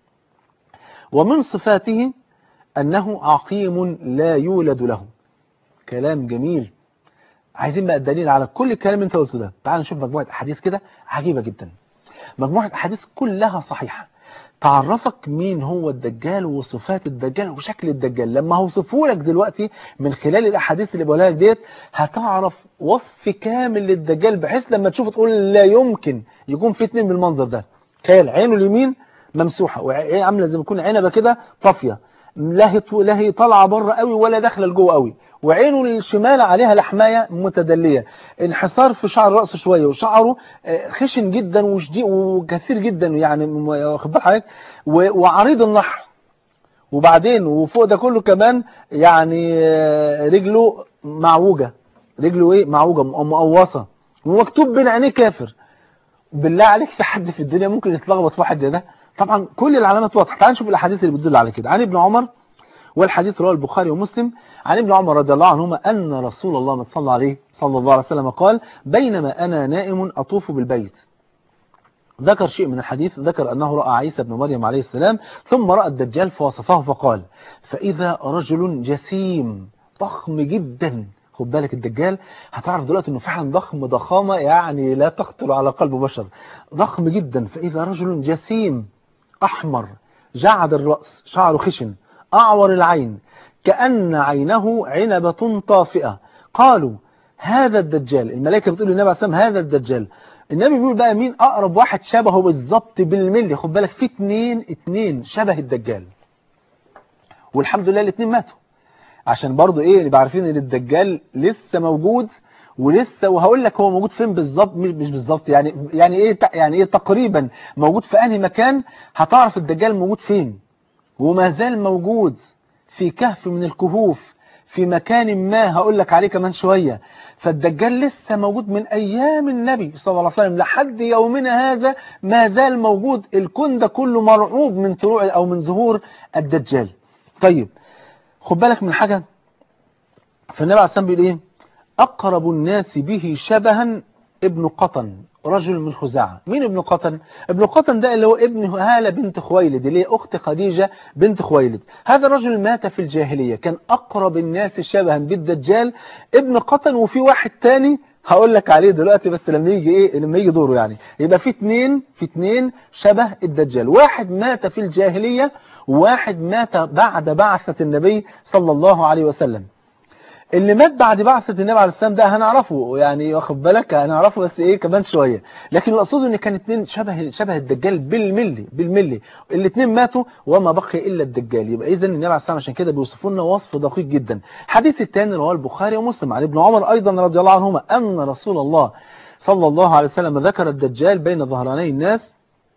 ومن صفاته انه عقيم لا يولد له كلام جميل عايزين بقى الدليل على كل الكلام اللي انت قلته ده تعال نشوف مجموعه احاديث كده عجيبه جدا مجموعة أحاديث كلها صحيحة تعرفك مين هو الدجال وصفات الدجال وشكل الدجال لما هوصفه لك دلوقتي من خلال الأحاديث اللي بقولها لك ديت هتعرف وصف كامل للدجال بحيث لما تشوفه تقول لا يمكن يكون في اتنين بالمنظر ده تخيل عينه اليمين ممسوحة وعين عاملة زي ما يكون عنبة كده طافية لا هي لا هي طالعه بره قوي ولا داخله لجوه قوي وعينه الشمال عليها لحمايه متدليه انحسار في شعر راسه شويه وشعره خشن جدا وشديد وكثير جدا يعني واخد بال حضرتك وعريض النحر وبعدين وفوق ده كله كمان يعني آه، رجله معوجة رجله ايه معوجة مقوصة ومكتوب بين عينيه كافر بالله عليك في حد في الدنيا ممكن يتلخبط في واحد زي ده طبعا كل العلامات واضحه تعال نشوف الاحاديث اللي بتدل على كده عن ابن عمر والحديث رواه البخاري ومسلم عن ابن عمر رضي الله عنهما ان رسول الله ما صلى عليه صلى الله عليه وسلم قال بينما انا نائم اطوف بالبيت ذكر شيء من الحديث ذكر أنه رأى عيسى بن مريم عليه السلام ثم رأى الدجال فوصفه فقال فإذا رجل جسيم ضخم جدا خد بالك الدجال هتعرف دلوقتي انه فعلا ضخم ضخامة يعني لا تخطر على قلب بشر ضخم جدا فإذا رجل جسيم أحمر جعد الرأس شعره خشن أعور العين كأن عينه عنبة طافئة قالوا هذا الدجال الملائكة بتقول للنبي عليه الصلاة والسلام هذا الدجال النبي بيقول بقى مين أقرب واحد شبهه بالظبط بالملي خد بالك في اتنين اتنين شبه الدجال والحمد لله الاتنين ماتوا عشان برضو ايه نبقى عارفين ان الدجال لسه موجود ولسه وهقول لك هو موجود فين بالظبط مش مش بالظبط يعني يعني ايه ت- يعني ايه تقريبا موجود في انهي مكان هتعرف الدجال موجود فين وما زال موجود في كهف من الكهوف في مكان ما هقول لك عليه كمان شوية فالدجال لسه موجود من أيام النبي صلى الله عليه وسلم لحد يومنا هذا ما زال موجود الكون ده كله مرعوب من طلوع أو من ظهور الدجال طيب خد بالك من حاجة فالنبي عليه الصلاة والسلام بيقول إيه أقرب الناس به شبها ابن قطن رجل من خزاعة مين ابن قطن ابن قطن ده اللي هو ابن هالة بنت خويلد اللي هي أخت خديجة بنت خويلد هذا الرجل مات في الجاهلية كان أقرب الناس شبها بالدجال ابن قطن وفي واحد تاني هقول لك عليه دلوقتي بس لما يجي ايه لما يجي دوره يعني يبقى في اتنين في اتنين شبه الدجال واحد مات في الجاهلية وواحد مات بعد بعثة النبي صلى الله عليه وسلم اللي مات بعد بعثة النبي عليه السلام ده هنعرفه يعني واخد بالك هنعرفه بس ايه كمان شوية لكن الاقصد ان كان اتنين شبه شبه الدجال بالملي بالملي الاتنين ماتوا وما بقي الا الدجال يبقى اذا النبي عليه السلام عشان كده بيوصفوا لنا وصف دقيق جدا الحديث الثاني رواه البخاري ومسلم عن ابن عمر ايضا رضي الله عنهما ان رسول الله صلى الله عليه وسلم ذكر الدجال بين ظهراني الناس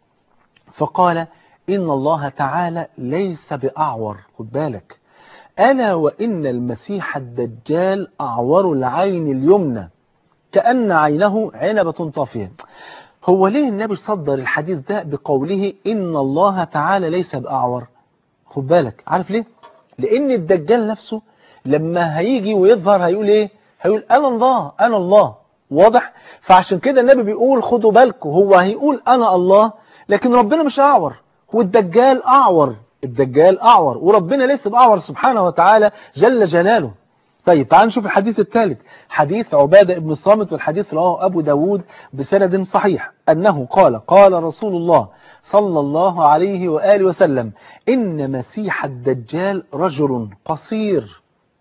فقال ان الله تعالى ليس باعور خد بالك ألا وإن المسيح الدجال أعور العين اليمنى كأن عينه عنبة طافية هو ليه النبي صدر الحديث ده بقوله إن الله تعالى ليس بأعور خد بالك عارف ليه لأن الدجال نفسه لما هيجي ويظهر هيقول إيه هيقول أنا الله أنا الله واضح فعشان كده النبي بيقول خدوا بالكم هو هيقول أنا الله لكن ربنا مش أعور والدجال أعور الدجال أعور وربنا ليس بأعور سبحانه وتعالى جل جلاله طيب تعال نشوف الحديث الثالث حديث عبادة ابن الصامت والحديث رواه أبو داود بسند صحيح أنه قال قال رسول الله صلى الله عليه وآله وسلم إن مسيح الدجال رجل قصير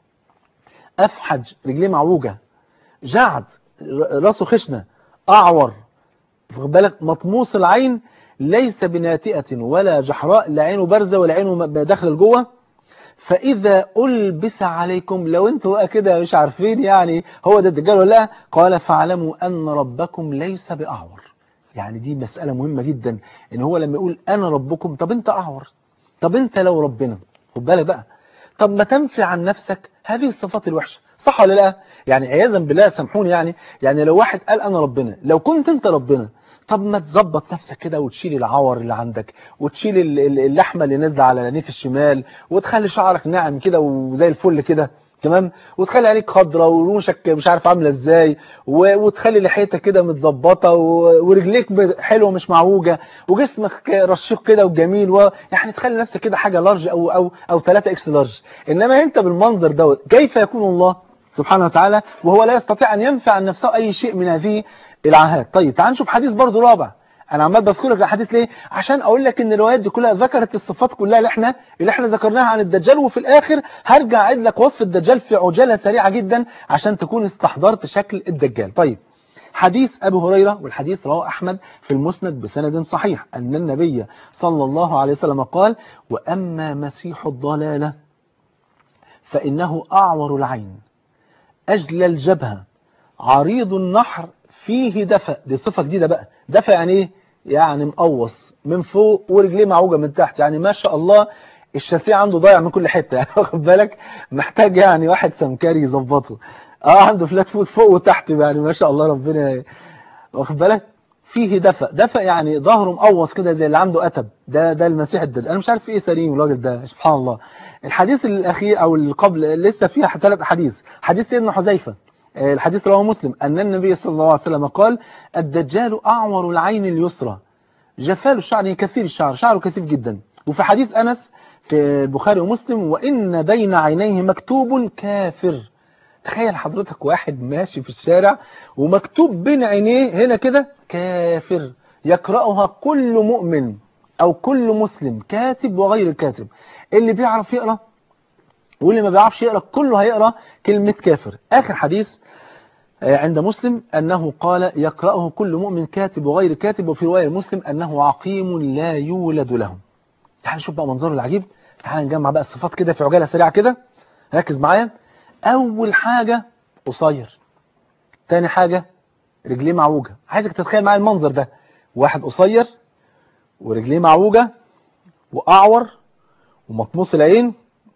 أفحج رجليه معوجة جعد راسه خشنة أعور واخد بالك مطموس العين ليس بناتئة ولا جحراء لا عينه بارزة ولا عينه داخل لجوه فإذا ألبس عليكم لو انتوا بقى كده مش عارفين يعني هو ده الدجال ولا لا قال فاعلموا أن ربكم ليس بأعور يعني دي مسألة مهمة جدا إن هو لما يقول أنا ربكم طب أنت أعور طب أنت لو ربنا خد بالك بقى طب ما تنفي عن نفسك هذه الصفات الوحشة صح ولا لا يعني عياذا بالله سامحوني يعني يعني لو واحد قال أنا ربنا لو كنت أنت ربنا طب ما تظبط نفسك كده وتشيل العور اللي عندك وتشيل اللحمة اللي نازله على عينيك الشمال وتخلي شعرك ناعم كده وزي الفل كده تمام وتخلي عليك خضرة ورموشك مش عارف عاملة ازاي وتخلي لحيتك كده متظبطة ورجليك حلوة مش معوجة وجسمك رشيق كده وجميل و... يعني تخلي نفسك كده حاجة لارج او او او 3 اكس لارج انما انت بالمنظر دوت كيف يكون الله سبحانه وتعالى وهو لا يستطيع ان ينفع عن نفسه اي شيء من هذه العاهات طيب تعال نشوف حديث برضه رابع انا عمال بذكر لك الحديث ليه عشان اقول لك ان الروايات دي كلها ذكرت الصفات كلها اللي احنا اللي احنا ذكرناها عن الدجال وفي الاخر هرجع اعيد لك وصف الدجال في عجاله سريعه جدا عشان تكون استحضرت شكل الدجال طيب حديث ابو هريره والحديث رواه احمد في المسند بسند صحيح ان النبي صلى الله عليه وسلم قال واما مسيح الضلاله فانه اعور العين اجلى الجبهه عريض النحر فيه دفى دي صفة جديدة بقى دفى يعني ايه يعني مقوص من فوق ورجليه معوجة من تحت يعني ما شاء الله الشاسيه عنده ضايع من كل حته يعني واخد بالك محتاج يعني واحد سمكري يظبطه اه عنده فلات فوت فوق وتحت يعني ما شاء الله ربنا واخد بالك فيه دفء دفء يعني ظهره مقوص كده زي اللي عنده أتب ده ده المسيح الدجال انا مش عارف ايه سليم الراجل ده سبحان الله الحديث الاخير او اللي قبل لسه فيها ثلاث احاديث حديث سيدنا حذيفه الحديث رواه مسلم ان النبي صلى الله عليه وسلم قال الدجال اعور العين اليسرى جفال الشعر كثير الشعر شعره كثيف جدا وفي حديث انس في البخاري ومسلم وان بين عينيه مكتوب كافر تخيل حضرتك واحد ماشي في الشارع ومكتوب بين عينيه هنا كده كافر يقرأها كل مؤمن أو كل مسلم كاتب وغير كاتب اللي بيعرف يقرأ واللي ما بيعرفش يقرأ كله هيقرأ كلمة كافر آخر حديث عند مسلم أنه قال يقرأه كل مؤمن كاتب وغير كاتب وفي رواية مسلم أنه عقيم لا يولد له تعال نشوف بقى منظره العجيب تعال نجمع بقى الصفات كده في عجالة سريعة كده ركز معايا أول حاجة قصير تاني حاجة رجليه معوجة عايزك تتخيل معايا المنظر ده واحد قصير ورجليه معوجة وأعور ومطموس العين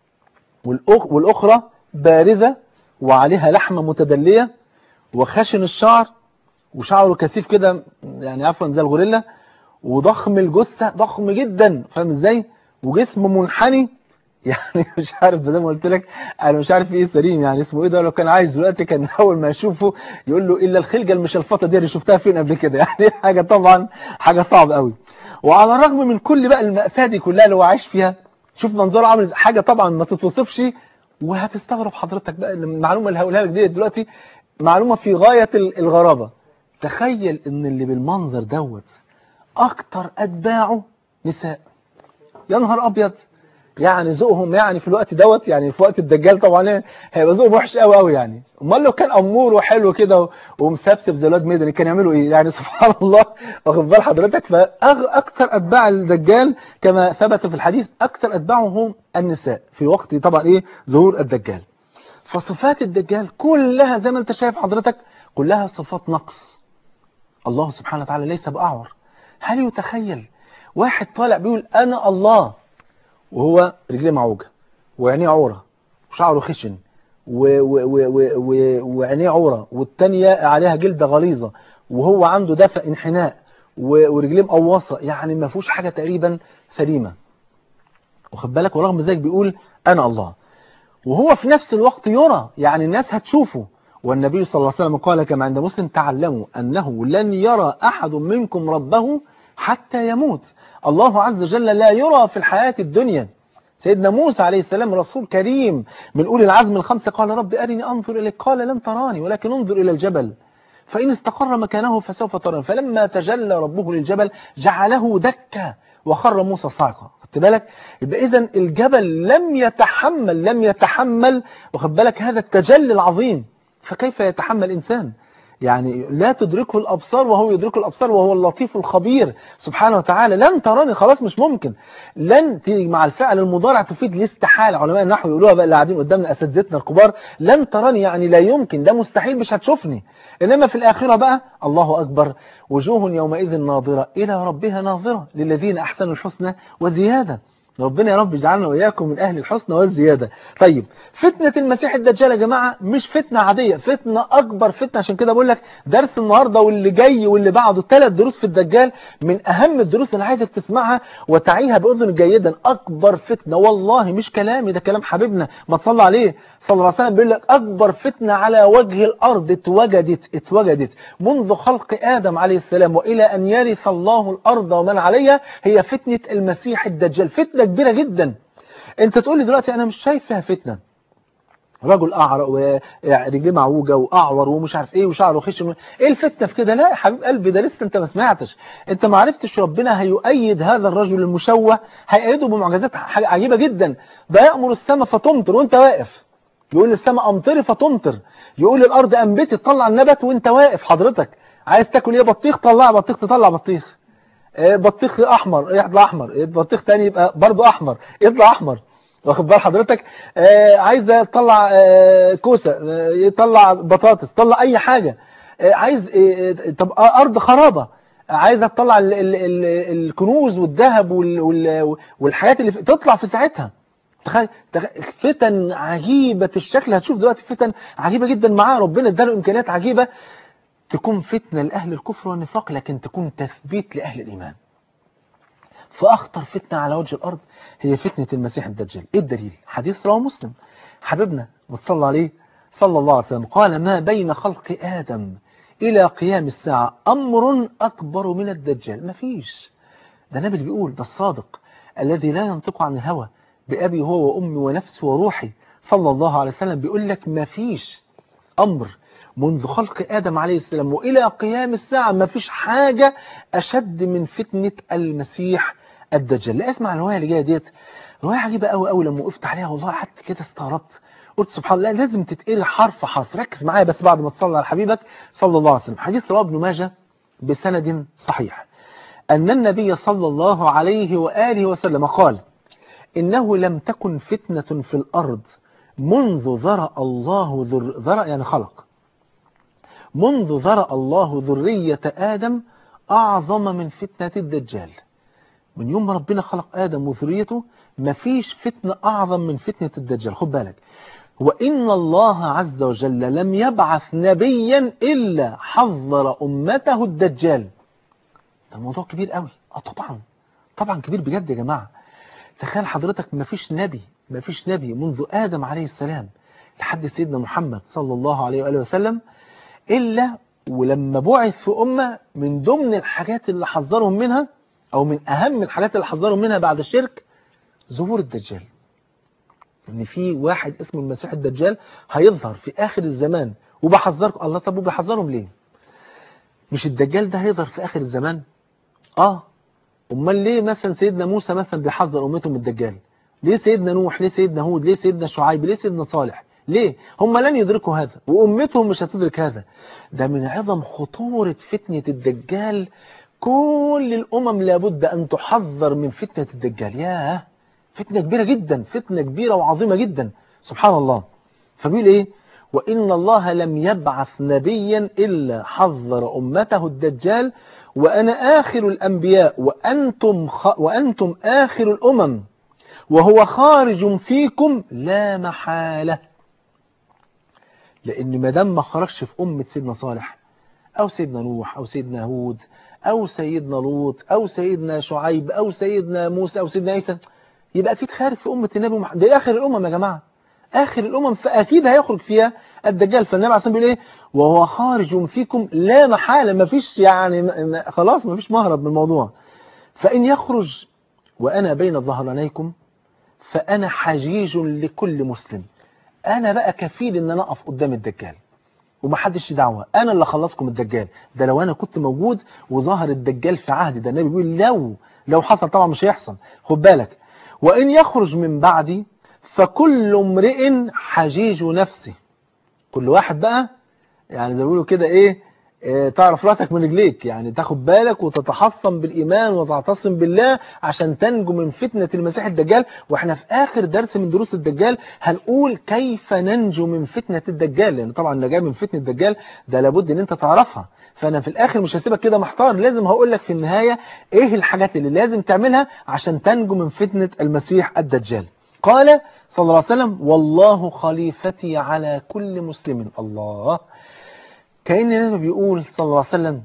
والأخ والأخرى بارزة وعليها لحمة متدلية وخشن الشعر وشعره كثيف كده يعني عفوا زي الغوريلا وضخم الجثة ضخم جدا فاهم ازاي وجسم منحني يعني مش عارف زي ما قلت لك انا مش عارف ايه سليم يعني اسمه ايه ده لو كان عايز دلوقتي كان اول ما يشوفه يقول له الا الخلجه المشلفطه دي اللي شفتها فين قبل كده يعني حاجه طبعا حاجه صعبه قوي وعلى الرغم من كل بقى المأساة دي كلها اللي هو عايش فيها شوف منظره عامل حاجه طبعا ما تتوصفش وهتستغرب حضرتك بقى المعلومه اللي هقولها لك دي دلوقتي معلومه في غايه الغرابه تخيل ان اللي بالمنظر دوت اكتر اتباعه نساء يا نهار ابيض يعني ذوقهم يعني في الوقت دوت يعني في وقت الدجال طبعا هيبقى ذوقهم وحش قوي قوي يعني امال لو كان امور وحلو كده ومسبسب زي الواد ميداني كان يعملوا ايه يعني سبحان الله واخد بال حضرتك فاكثر اتباع الدجال كما ثبت في الحديث اكثر اتباعهم النساء في وقت طبعا ايه ظهور الدجال فصفات الدجال كلها زي ما انت شايف حضرتك كلها صفات نقص الله سبحانه وتعالى ليس باعور هل يتخيل واحد طالع بيقول انا الله وهو رجليه معوجة وعينيه عورة وشعره خشن وعينيه عورة والتانية عليها جلدة غليظة وهو عنده دفع انحناء ورجليه مقوصة يعني ما فيهوش حاجة تقريبا سليمة واخد بالك ورغم ذلك بيقول أنا الله وهو في نفس الوقت يرى يعني الناس هتشوفه والنبي صلى الله عليه وسلم قال كما عند مسلم تعلموا أنه لن يرى أحد منكم ربه حتى يموت الله عز وجل لا يرى في الحياة الدنيا سيدنا موسى عليه السلام رسول كريم من أولي العزم الخمسة قال رب أرني أنظر إليك قال لن تراني ولكن انظر إلى الجبل فإن استقر مكانه فسوف تراني فلما تجلى ربه للجبل جعله دكا وخر موسى صاعقا خدت بالك يبقى إذا الجبل لم يتحمل لم يتحمل واخد بالك هذا التجلي العظيم فكيف يتحمل إنسان يعني لا تدركه الأبصار وهو يدركه الأبصار وهو اللطيف الخبير سبحانه وتعالى لن تراني خلاص مش ممكن لن تيجي مع الفعل المضارع تفيد الاستحالة علماء النحو يقولوها بقى اللي قاعدين قدامنا أساتذتنا الكبار لن تراني يعني لا يمكن ده مستحيل مش هتشوفني إنما في الآخرة بقى الله أكبر وجوه يومئذ ناظرة إلى ربها ناظرة للذين أحسنوا الحسنى وزيادة ربنا يا رب يجعلنا وإياكم من أهل الحسنى والزيادة طيب فتنة المسيح الدجال يا جماعة مش فتنة عادية فتنة أكبر فتنة عشان كده بقول لك درس النهاردة واللي جاي واللي بعده ثلاث دروس في الدجال من أهم الدروس اللي عايزك تسمعها وتعيها بأذن جيدا أكبر فتنة والله مش كلامي ده كلام حبيبنا ما تصلى عليه صلى الله عليه وسلم بيقول لك أكبر فتنة على وجه الأرض اتوجدت اتوجدت منذ خلق آدم عليه السلام وإلى أن يرث الله الأرض ومن عليها هي فتنة المسيح الدجال فتنة كبيرة جدا انت تقول لي دلوقتي انا مش شايف فيها فتنة رجل اعرق ورجليه معوجه واعور ومش عارف ايه وشعره خشن ايه الفتنه في كده لا يا حبيب قلبي ده لسه انت ما سمعتش انت ما عرفتش ربنا هيؤيد هذا الرجل المشوه هيأيده بمعجزات حاجه عجيبه جدا ده يأمر السماء فتمطر وانت واقف يقول للسماء امطري فتمطر يقول للارض انبتي تطلع النبات وانت واقف حضرتك عايز تاكل ايه بطيخ طلع بطيخ تطلع بطيخ بطيخ احمر يطلع احمر بطيخ تاني يبقى برضه احمر يطلع احمر واخد بال حضرتك آه عايزه تطلع آه كوسه آه يطلع بطاطس طلع اي حاجه آه عايز آه طب ارض خرابه عايزه تطلع ال ال ال الكنوز والذهب وال وال والحاجات اللي في تطلع في ساعتها تخيل تخ- فتن عجيبه الشكل هتشوف دلوقتي فتن عجيبه جدا معاه ربنا اداله امكانيات عجيبه تكون فتنه لاهل الكفر والنفاق لكن تكون تثبيت لاهل الايمان فأخطر فتنة على وجه الأرض هي فتنة المسيح الدجال إيه الدليل؟ حديث رواه مسلم حبيبنا وصلى عليه صلى الله عليه وسلم قال ما بين خلق آدم إلى قيام الساعة أمر أكبر من الدجال مفيش ده النبي اللي بيقول ده الصادق الذي لا ينطق عن الهوى بأبي هو وأمي ونفسي وروحي صلى الله عليه وسلم بيقول لك مفيش أمر منذ خلق آدم عليه السلام وإلى قيام الساعة ما فيش حاجة أشد من فتنة المسيح الدجال لا اسمع الرواية اللي جاية ديت رواية عجيبة قوي قوي لما وقفت عليها والله قعدت كده استغربت قلت سبحان الله لازم تتقري حرف حرف ركز معايا بس بعد ما تصلي على حبيبك صلى الله عليه وسلم حديث رواه ابن ماجه بسند صحيح أن النبي صلى الله عليه وآله وسلم قال إنه لم تكن فتنة في الأرض منذ ذرأ الله ذر ذرأ يعني خلق منذ ذرأ الله ذرية آدم أعظم من فتنة الدجال من يوم ما ربنا خلق آدم وذريته مفيش فتنة أعظم من فتنة الدجال خد بالك وإن الله عز وجل لم يبعث نبيا إلا حذر أمته الدجال ده الموضوع كبير قوي اه طبعا طبعا كبير بجد يا جماعة تخيل حضرتك مفيش نبي مفيش نبي منذ آدم عليه السلام لحد سيدنا محمد صلى الله عليه وآله وسلم إلا ولما بعث في أمة من ضمن الحاجات اللي حذرهم منها أو من أهم الحاجات اللي حذرهم منها بعد الشرك ظهور الدجال إن في واحد اسمه المسيح الدجال هيظهر في آخر الزمان وبحذركم الله طب وبيحذرهم ليه؟ مش الدجال ده هيظهر في آخر الزمان؟ آه أمال ليه مثلا سيدنا موسى مثلا بيحذر أمته من الدجال؟ ليه سيدنا نوح؟ ليه سيدنا هود؟ ليه سيدنا شعيب؟ ليه سيدنا صالح؟ ليه؟ هم لن يدركوا هذا وأمتهم مش هتدرك هذا ده من عظم خطورة فتنة الدجال كل الأمم لابد أن تحذر من فتنة الدجال ياه فتنة كبيرة جدا فتنة كبيرة وعظيمة جدا سبحان الله فبيقول إيه وإن الله لم يبعث نبيا إلا حذر أمته الدجال وأنا آخر الأنبياء وأنتم, خ... وأنتم آخر الأمم وهو خارج فيكم لا محالة لأن ما دام ما خرجش في أمة سيدنا صالح أو سيدنا نوح أو سيدنا هود أو سيدنا لوط أو سيدنا شعيب أو سيدنا موسى أو سيدنا عيسى يبقى أكيد خارج في أمة النبي محمد دي آخر الأمم يا جماعة آخر الأمم فأكيد هيخرج فيها الدجال فالنبي عليه الصلاة بيقول إيه وهو خارج فيكم لا محالة ما فيش يعني ما خلاص ما فيش مهرب من الموضوع فإن يخرج وأنا بين ظهرانيكم فأنا حجيج لكل مسلم أنا بقى كفيل إن أنا أقف قدام الدجال ومحدش دعوة أنا اللي خلصكم الدجال ده لو أنا كنت موجود وظهر الدجال في عهدي ده النبي بيقول لو لو حصل طبعا مش هيحصل خد بالك وإن يخرج من بعدي فكل امرئ حجيج نفسه كل واحد بقى يعني زي ما بيقولوا كده ايه اه تعرف راسك من رجليك يعني تاخد بالك وتتحصن بالإيمان وتعتصم بالله عشان تنجو من فتنة المسيح الدجال واحنا في آخر درس من دروس الدجال هنقول كيف ننجو من فتنة الدجال لأن طبعا النجاة من فتنة الدجال ده لابد ان انت تعرفها فأنا في الآخر مش هسيبك كده محتار لازم هقول لك في النهاية ايه الحاجات اللي لازم تعملها عشان تنجو من فتنة المسيح الدجال قال صلى الله عليه وسلم والله خليفتي على كل مسلم الله كأن النبي بيقول صلى الله عليه وسلم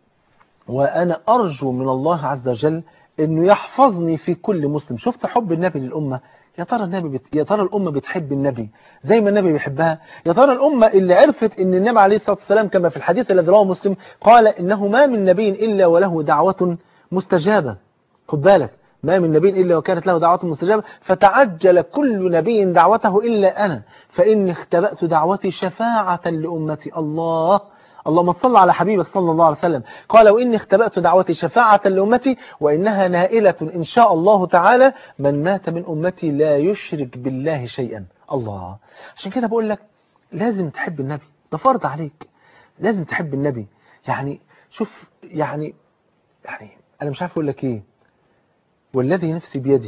وأنا أرجو من الله عز وجل أنه يحفظني في كل مسلم شفت حب النبي للأمة يا ترى النبي بت... يا ترى الأمة بتحب النبي زي ما النبي بيحبها يا ترى الأمة اللي عرفت أن النبي عليه الصلاة والسلام كما في الحديث الذي رواه مسلم قال إنه ما من نبي إلا وله دعوة مستجابة خد بالك ما من نبي إلا وكانت له دعوة مستجابة فتعجل كل نبي دعوته إلا أنا فإني اختبأت دعوتي شفاعة لأمتي الله اللهم صل على حبيبك صلى الله عليه وسلم قال وإني اختبأت دعوتي شفاعة لأمتي وإنها نائلة إن شاء الله تعالى من مات من أمتي لا يشرك بالله شيئا الله عشان كده بقول لك لازم تحب النبي ده فرض عليك لازم تحب النبي يعني شوف يعني يعني أنا مش عارف أقول لك إيه والذي نفسي بيده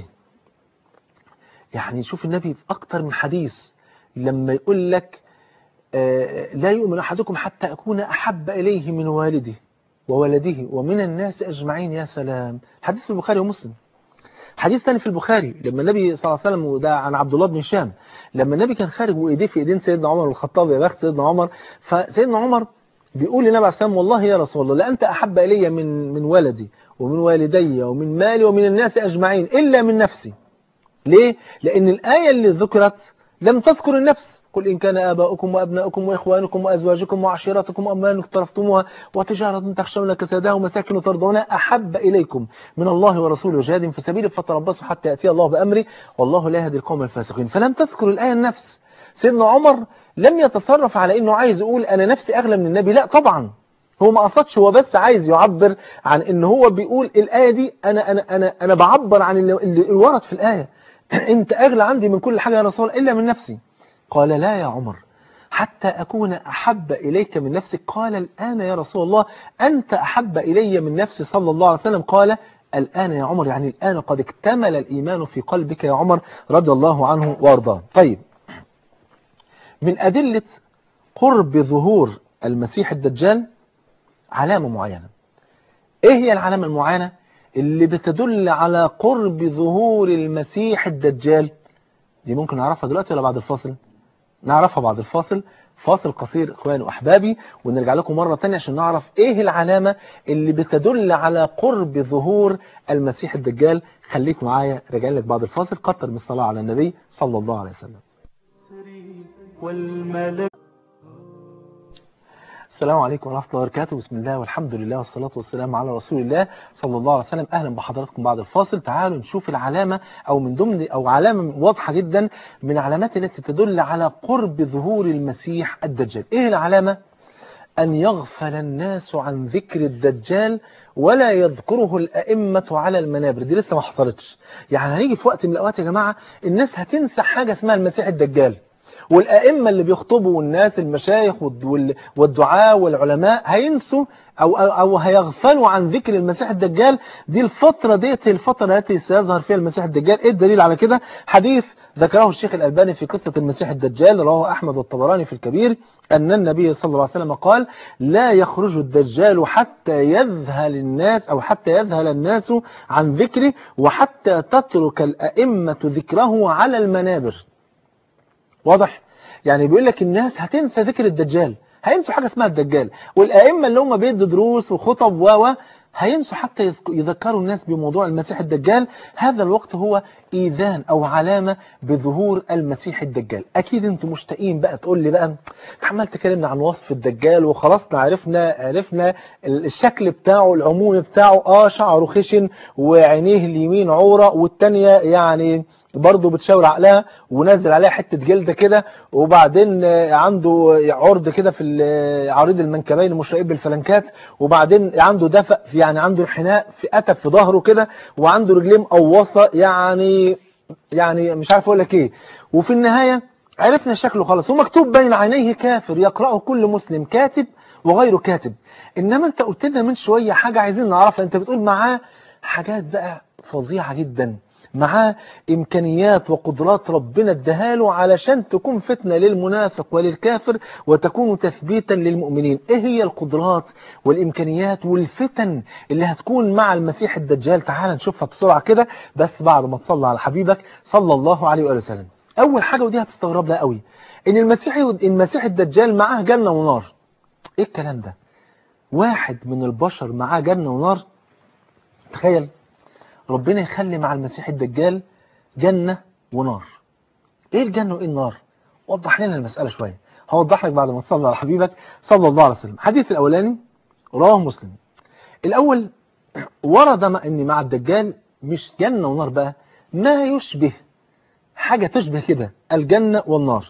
يعني شوف النبي في أكتر من حديث لما يقول لك لا يؤمن أحدكم حتى أكون أحب إليه من والده وولده ومن الناس أجمعين يا سلام حديث في البخاري ومسلم حديث ثاني في البخاري لما النبي صلى الله عليه وسلم وده عن عبد الله بن هشام لما النبي كان خارج وايديه في ايدين سيدنا عمر الخطاب يا بخت سيدنا عمر فسيدنا عمر بيقول للنبي عليه السلام والله يا رسول الله لأنت أحب إلي من من ولدي ومن والدي ومن مالي ومن الناس أجمعين إلا من نفسي ليه؟ لأن الآية اللي ذكرت لم تذكر النفس قل إن كان آباؤكم وأبناؤكم وإخوانكم وأزواجكم وعشيرتكم وأموال اقترفتموها وتجارة تخشون كسادها ومساكن ترضونها أحب إليكم من الله ورسوله وجهاد في سبيله فتربصوا حتى يأتي الله بأمره والله لا يهدي القوم الفاسقين فلم تذكر الآية النفس سيدنا عمر لم يتصرف على انه عايز يقول انا نفسي اغلى من النبي لا طبعا هو ما قصدش هو بس عايز يعبر عن ان هو بيقول الايه دي انا انا انا انا بعبر عن اللي, اللي ورد في الايه انت اغلى عندي من كل حاجه يا رسول الله الا من نفسي قال لا يا عمر حتى أكون أحب إليك من نفسك قال الآن يا رسول الله أنت أحب إلي من نفسي صلى الله عليه وسلم قال الآن يا عمر يعني الآن قد اكتمل الإيمان في قلبك يا عمر رضي الله عنه وارضاه طيب من أدلة قرب ظهور المسيح الدجال علامة معينة إيه هي العلامة المعينة اللي بتدل على قرب ظهور المسيح الدجال دي ممكن نعرفها دلوقتي ولا بعد الفاصل نعرفها بعد الفاصل فاصل قصير اخواني واحبابي ونرجع لكم مرة تانية عشان نعرف ايه العلامة اللي بتدل على قرب ظهور المسيح الدجال خليكم معايا راجع لك بعد الفاصل كتر من الصلاة على النبي صلى الله عليه وسلم والملك السلام عليكم ورحمة الله وبركاته بسم الله والحمد لله والصلاة والسلام على رسول الله صلى الله عليه وسلم أهلا بحضراتكم بعد الفاصل تعالوا نشوف العلامة أو من ضمن أو علامة واضحة جدا من علامات التي تدل على قرب ظهور المسيح الدجال إيه العلامة؟ أن يغفل الناس عن ذكر الدجال ولا يذكره الأئمة على المنابر دي لسه ما حصلتش يعني هنيجي في وقت من الأوقات يا جماعة الناس هتنسى حاجة اسمها المسيح الدجال والأئمة اللي بيخطبوا والناس المشايخ والدعاء والعلماء هينسوا أو, أو هيغفلوا عن ذكر المسيح الدجال دي الفترة ديت الفترة التي سيظهر فيها المسيح الدجال إيه الدليل على كده حديث ذكره الشيخ الألباني في قصة المسيح الدجال رواه أحمد والطبراني في الكبير أن النبي صلى الله عليه وسلم قال لا يخرج الدجال حتى يذهل الناس أو حتى يذهل الناس عن ذكره وحتى تترك الأئمة ذكره على المنابر واضح يعني بيقول لك الناس هتنسى ذكر الدجال هينسوا حاجة اسمها الدجال والأئمة اللي هم بيدوا دروس وخطب و هينسوا حتى يذكروا الناس بموضوع المسيح الدجال هذا الوقت هو إيذان أو علامة بظهور المسيح الدجال أكيد أنتم مشتاقين بقى تقول لي بقى عمال تكلمنا عن وصف الدجال وخلاص عرفنا عرفنا الشكل بتاعه العمومي بتاعه آه شعره خشن وعينيه اليمين عورة والتانية يعني برضه بتشاور عقلها ونزل عليها حتة جلدة كده وبعدين عنده عرض كده في عريض المنكبين مشرقين بالفلنكات وبعدين عنده دفق يعني عنده انحناء في أتب في ظهره كده وعنده رجليه مقوصة يعني يعني مش عارف اقول لك ايه وفي النهاية عرفنا شكله خلاص ومكتوب بين عينيه كافر يقرأه كل مسلم كاتب وغير كاتب انما انت قلت لنا من شوية حاجة عايزين نعرفها انت بتقول معاه حاجات بقى فظيعة جدا معاه إمكانيات وقدرات ربنا ادهاله علشان تكون فتنة للمنافق وللكافر وتكون تثبيتا للمؤمنين إيه هي القدرات والإمكانيات والفتن اللي هتكون مع المسيح الدجال تعال نشوفها بسرعة كده بس بعد ما تصلى على حبيبك صلى الله عليه وآله وسلم أول حاجة ودي هتستغرب لها قوي إن المسيح المسيح الدجال معاه جنة ونار إيه الكلام ده واحد من البشر معاه جنة ونار تخيل ربنا يخلي مع المسيح الدجال جنة ونار ايه الجنة وايه النار وضح لنا المسألة شوية هوضح لك بعد ما تصلي على حبيبك صلى الله عليه وسلم الحديث الأولاني رواه مسلم الأول ورد أن مع الدجال مش جنة ونار بقى ما يشبه حاجة تشبه كده الجنة والنار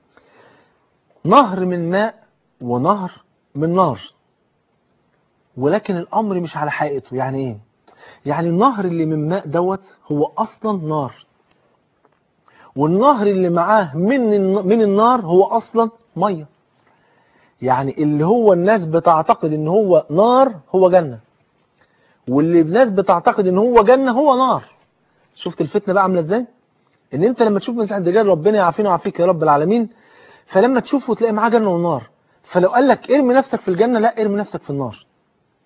نهر من ماء ونهر من نار ولكن الأمر مش على حقيقته يعني ايه يعني النهر اللي من ماء دوت هو أصلا نار والنهر اللي معاه من من النار هو أصلا مية يعني اللي هو الناس بتعتقد ان هو نار هو جنة واللي الناس بتعتقد ان هو جنة هو نار شفت الفتنة بقى عاملة ازاي ان انت لما تشوف مسيح الدجال ربنا يعافينا ويعافيك يا رب العالمين فلما تشوفه تلاقي معاه جنة ونار فلو قال لك ارمي نفسك في الجنة لا ارمي نفسك في النار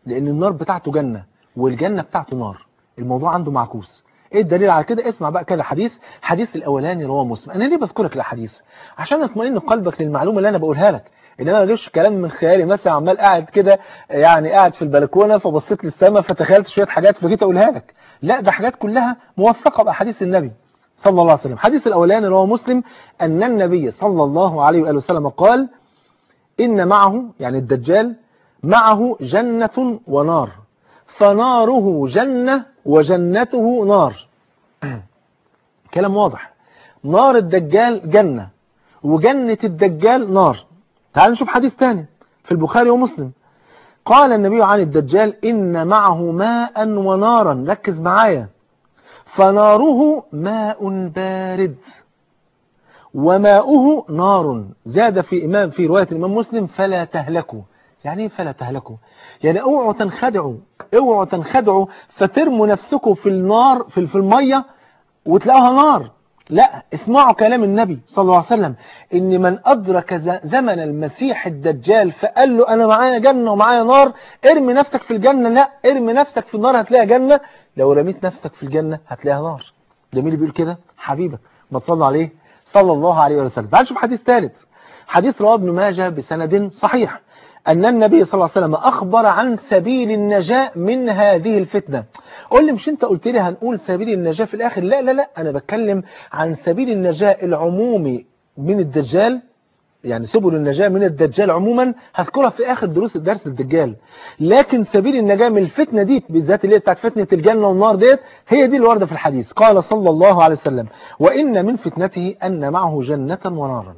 لان النار بتاعته جنة والجنة بتاعته نار الموضوع عنده معكوس ايه الدليل على كده اسمع بقى كده حديث حديث الاولاني رواه مسلم انا ليه بذكرك الاحاديث عشان اطمئن قلبك للمعلومه اللي انا بقولها لك انما ما اجيبش كلام من خيالي مثلا عمال قاعد كده يعني قاعد في البلكونه فبصيت للسماء فتخيلت شويه حاجات فجيت اقولها لك لا ده حاجات كلها موثقه باحاديث النبي صلى الله عليه وسلم الحديث الاولاني رواه مسلم ان النبي صلى الله عليه واله وسلم قال ان معه يعني الدجال معه جنه ونار فناره جنه وجنته نار كلام واضح نار الدجال جنة وجنة الدجال نار تعال نشوف حديث تاني في البخاري ومسلم قال النبي عن الدجال إن معه ماء ونارا ركز معايا فناره ماء بارد وماؤه نار زاد في إمام في رواية الإمام مسلم فلا تهلكوا يعني ايه فلا تهلكوا يعني اوعوا تنخدعوا اوعوا تنخدعوا فترموا نفسكم في النار في, في المية وتلاقوها نار لا اسمعوا كلام النبي صلى الله عليه وسلم ان من ادرك زمن المسيح الدجال فقال له انا معايا جنة ومعايا نار ارمي نفسك في الجنة لا ارمي نفسك في النار هتلاقي جنة لو رميت نفسك في الجنة هتلاقيها نار ده مين اللي بيقول كده حبيبك ما تصلى عليه صلى الله عليه وسلم تعال نشوف حديث ثالث حديث رواه ابن ماجه بسند صحيح أن النبي صلى الله عليه وسلم أخبر عن سبيل النجاة من هذه الفتنة قول لي مش أنت قلت لي هنقول سبيل النجاة في الآخر لا لا لا أنا بتكلم عن سبيل النجاة العمومي من الدجال يعني سبل النجاة من الدجال عموما هذكرها في آخر دروس الدرس الدجال لكن سبيل النجاة من الفتنة دي بالذات اللي هي بتاعت فتنة الجنة والنار ديت هي دي اللي واردة في الحديث قال صلى الله عليه وسلم وإن من فتنته أن معه جنة ونارا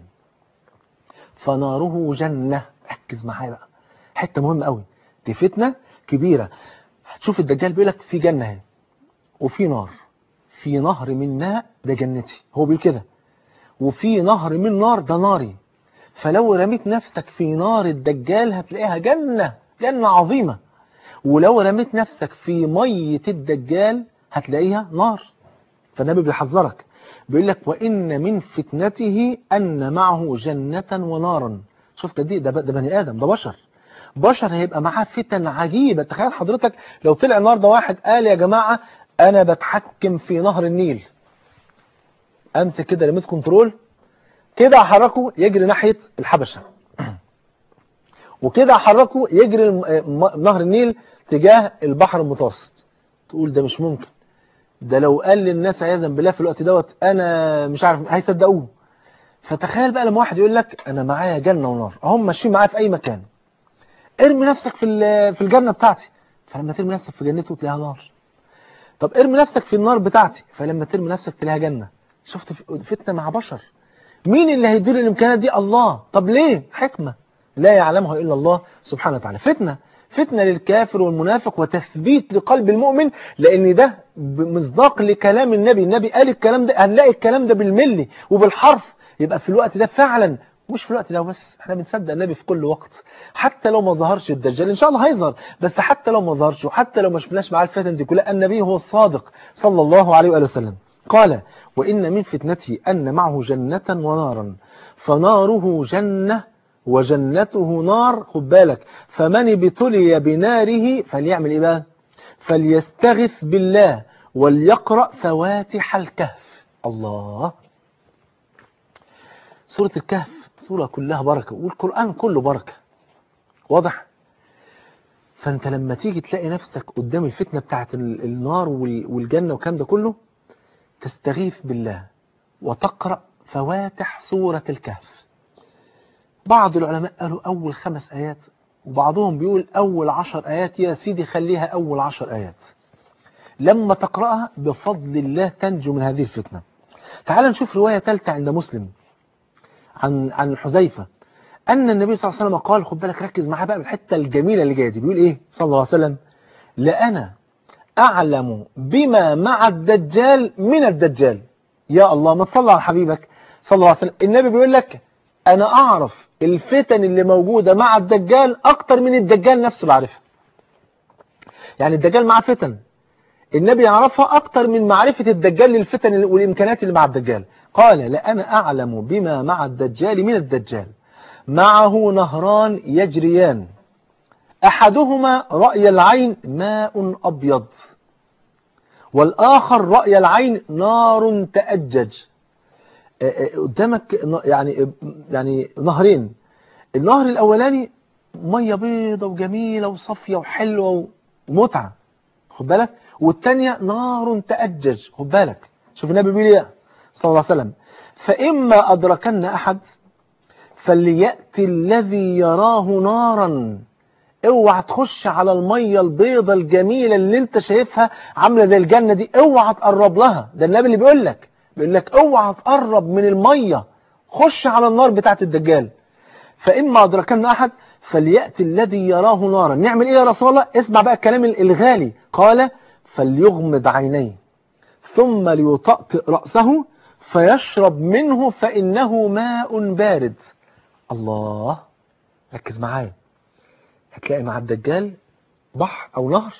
فناره جنة ركز معايا بقى حته مهمه قوي دي فتنه كبيره هتشوف الدجال بيقول لك في جنه اهي وفي نار في نهر من ماء ده جنتي هو بيقول كده وفي نهر من نار ده ناري فلو رميت نفسك في نار الدجال هتلاقيها جنه جنه عظيمه ولو رميت نفسك في ميه الدجال هتلاقيها نار فالنبي بيحذرك بيقول لك وان من فتنته ان معه جنه ونارا شفت دي ده, ده بني ادم ده بشر بشر هيبقى معاه فتن عجيبة تخيل حضرتك لو طلع النهارده واحد قال يا جماعة أنا بتحكم في نهر النيل أمسك كده ريموت كنترول كده أحركه يجري ناحية الحبشة وكده أحركه يجري نهر النيل تجاه البحر المتوسط تقول ده مش ممكن ده لو قال للناس عياذا بالله في الوقت دوت أنا مش عارف هيصدقوه فتخيل بقى لما واحد يقول لك أنا معايا جنة ونار هم ماشيين معايا في أي مكان ارمي نفسك في في الجنة بتاعتي فلما ترمي نفسك في جنته تلاقيها نار طب ارمي نفسك في النار بتاعتي فلما ترمي نفسك تلاقيها جنة شفت فتنة مع بشر مين اللي هيدير الامكانات دي الله طب ليه حكمة لا يعلمها إلا الله سبحانه وتعالى فتنة فتنة للكافر والمنافق وتثبيت لقلب المؤمن لأن ده مصداق لكلام النبي النبي قال الكلام ده هنلاقي الكلام ده بالملي وبالحرف يبقى في الوقت ده فعلا مش في الوقت ده بس احنا بنصدق النبي في كل وقت حتى لو ما ظهرش الدجال ان شاء الله هيظهر بس حتى لو ما ظهرش وحتى لو ما شفناش معاه الفتن دي كلها النبي هو الصادق صلى الله عليه واله وسلم قال وان من فتنته ان معه جنة ونارا فناره جنة وجنته نار خد بالك فمن ابتلي بناره فليعمل ايه بقى فليستغث بالله وليقرأ فواتح الكهف الله سورة الكهف سورة كلها بركة والقرآن كله بركة واضح فانت لما تيجي تلاقي نفسك قدام الفتنة بتاعت النار والجنة والكلام ده كله تستغيث بالله وتقرأ فواتح سورة الكهف بعض العلماء قالوا أول خمس آيات وبعضهم بيقول أول عشر آيات يا سيدي خليها أول عشر آيات لما تقرأها بفضل الله تنجو من هذه الفتنة تعال نشوف رواية ثالثة عند مسلم عن عن حذيفة أن النبي صلى الله عليه وسلم قال خد بالك ركز معايا بقى بالحتة الجميلة اللي جاية دي بيقول إيه صلى الله عليه وسلم لأنا أعلم بما مع الدجال من الدجال يا الله ما تصلى على حبيبك صلى الله عليه وسلم النبي بيقول لك أنا أعرف الفتن اللي موجودة مع الدجال أكتر من الدجال نفسه اللي عارفها يعني الدجال معاه فتن النبي يعرفها أكتر من معرفة الدجال للفتن والإمكانات اللي مع الدجال قال لأنا أعلم بما مع الدجال من الدجال معه نهران يجريان أحدهما رأي العين ماء أبيض والآخر رأي العين نار تأجج قدامك يعني يعني نهرين النهر الأولاني مية بيضة وجميلة وصافية وحلوة ومتعة خد بالك والتانية نار تأجج خد بالك شوف النبي بيقول ايه صلى الله عليه وسلم فإما أدركن أحد فليأتي الذي يراه نارا اوعى تخش على المية البيضة الجميلة اللي انت شايفها عاملة زي الجنة دي اوعى تقرب لها ده النبي اللي بيقول لك بيقول لك اوعى تقرب من المية خش على النار بتاعت الدجال فإما أدركن أحد فليأتي الذي يراه نارا نعمل إيه يا رسول الله اسمع بقى الكلام الغالي قال فليغمض عينيه ثم ليطأطئ رأسه فيشرب منه فإنه ماء بارد الله ركز معايا هتلاقي مع الدجال بحر أو نهر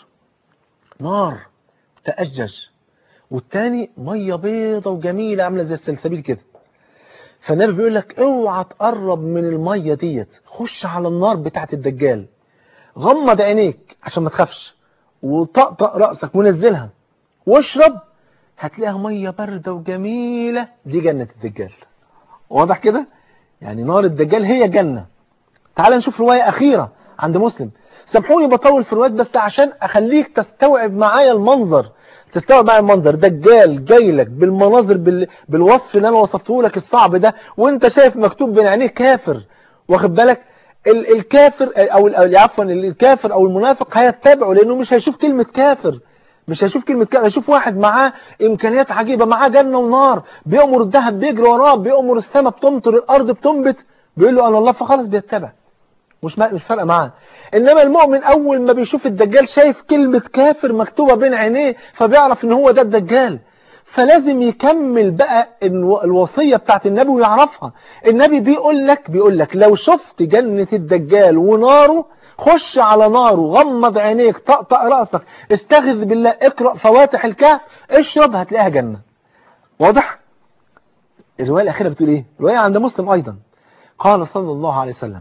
نار تأجج والتاني مية بيضة وجميلة عاملة زي السلسبيل كده فالنبي بيقول لك اوعى تقرب من المية ديت خش على النار بتاعت الدجال غمض عينيك عشان ما تخافش وطقطق رأسك ونزلها واشرب هتلاقيها مية باردة وجميلة دي جنة الدجال واضح كده يعني نار الدجال هي جنة تعال نشوف رواية أخيرة عند مسلم سامحوني بطول في الروايات بس عشان أخليك تستوعب معايا المنظر تستوعب معايا المنظر دجال جاي لك بالمناظر بال... بالوصف اللي انا وصفته لك الصعب ده وانت شايف مكتوب بين عينيه كافر واخد بالك ال... الكافر او عفوا الكافر او المنافق هيتبعه لانه مش هيشوف كلمة كافر مش هيشوف كلمة كافر هيشوف واحد معاه امكانيات عجيبة معاه جنة ونار بيأمر الذهب بيجري وراه بيأمر السماء بتمطر الارض بتنبت بيقول له انا الله فخلاص بيتبع مش مش فارقه معاه انما المؤمن اول ما بيشوف الدجال شايف كلمة كافر مكتوبة بين عينيه فبيعرف ان هو ده الدجال فلازم يكمل بقى الوصية بتاعت النبي ويعرفها النبي بيقول لك بيقول لك لو شفت جنة الدجال وناره خش على ناره غمض عينيك طقطق رأسك استغذ بالله اقرأ فواتح الكهف اشرب هتلاقيها جنة واضح الرواية الأخيرة بتقول ايه الرواية عند مسلم أيضا قال صلى الله عليه وسلم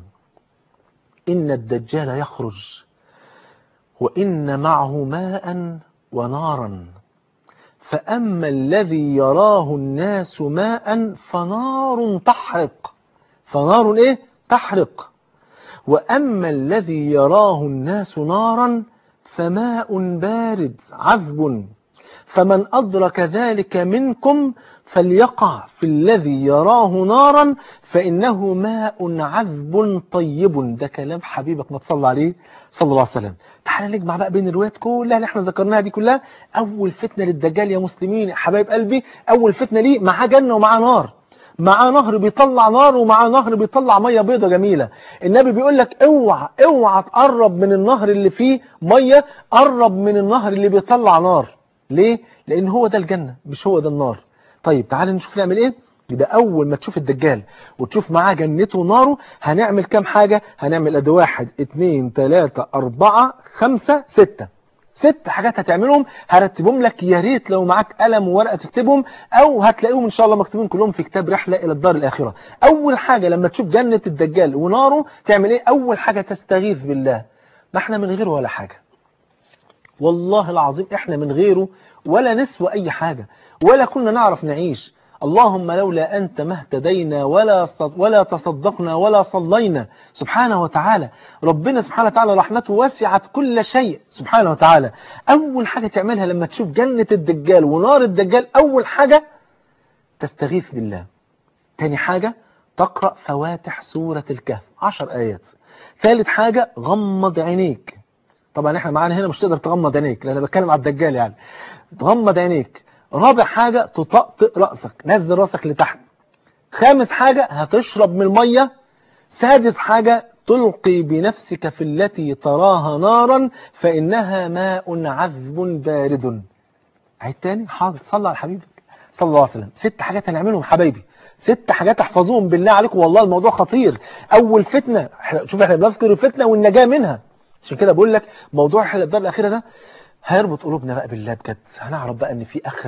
إن الدجال يخرج وإن معه ماء ونارا فأما الذي يراه الناس ماء فنار تحرق فنار إيه؟ تحرق وأما الذي يراه الناس نارا فماء بارد عذب فمن أدرك ذلك منكم فليقع في الذي يراه نارا فإنه ماء عذب طيب ده كلام حبيبك ما تصلى عليه صلى الله عليه وسلم تعال نجمع بقى بين الروايات كلها اللي احنا ذكرناها دي كلها أول فتنة للدجال يا مسلمين يا حبايب قلبي أول فتنة ليه معاه جنة ومعاه نار معاه نهر بيطلع نار ومعاه نهر بيطلع ميه بيضة جميلة النبي بيقول لك اوعى اوعى تقرب من النهر اللي فيه ميه قرب من النهر اللي بيطلع نار ليه لان هو ده الجنة مش هو ده النار طيب تعال نشوف نعمل ايه يبقى اول ما تشوف الدجال وتشوف معاه جنته وناره هنعمل كام حاجة هنعمل ادي واحد اتنين تلاتة اربعة خمسة ستة ست حاجات هتعملهم هرتبهم لك يا ريت لو معاك قلم وورقه تكتبهم او هتلاقيهم ان شاء الله مكتوبين كلهم في كتاب رحله الى الدار الاخره اول حاجه لما تشوف جنه الدجال وناره تعمل ايه اول حاجه تستغيث بالله ما احنا من غيره ولا حاجه والله العظيم احنا من غيره ولا نسوى اي حاجه ولا كنا نعرف نعيش اللهم لولا أنت ما اهتدينا ولا ولا تصدقنا ولا صلينا سبحانه وتعالى ربنا سبحانه وتعالى رحمته وسعت كل شيء سبحانه وتعالى أول حاجة تعملها لما تشوف جنة الدجال ونار الدجال أول حاجة تستغيث بالله تاني حاجة تقرأ فواتح سورة الكهف عشر آيات ثالث حاجة غمض عينيك طبعا احنا معانا هنا مش تقدر تغمض عينيك لأن أنا بتكلم على الدجال يعني تغمض عينيك رابع حاجة تطأطئ رأسك نزل رأسك لتحت خامس حاجة هتشرب من المية سادس حاجة تلقي بنفسك في التي تراها نارا فإنها ماء عذب بارد عيد تاني حاضر صلى على حبيبك صلى الله عليه وسلم ست حاجات هنعملهم حبايبي ست حاجات احفظوهم بالله عليكم والله الموضوع خطير اول فتنة شوف احنا بنذكر الفتنة والنجاة منها عشان كده بقول لك موضوع حلقة الدار الأخيرة ده هيربط قلوبنا بقى بالله بجد هنعرف بقى ان في اخره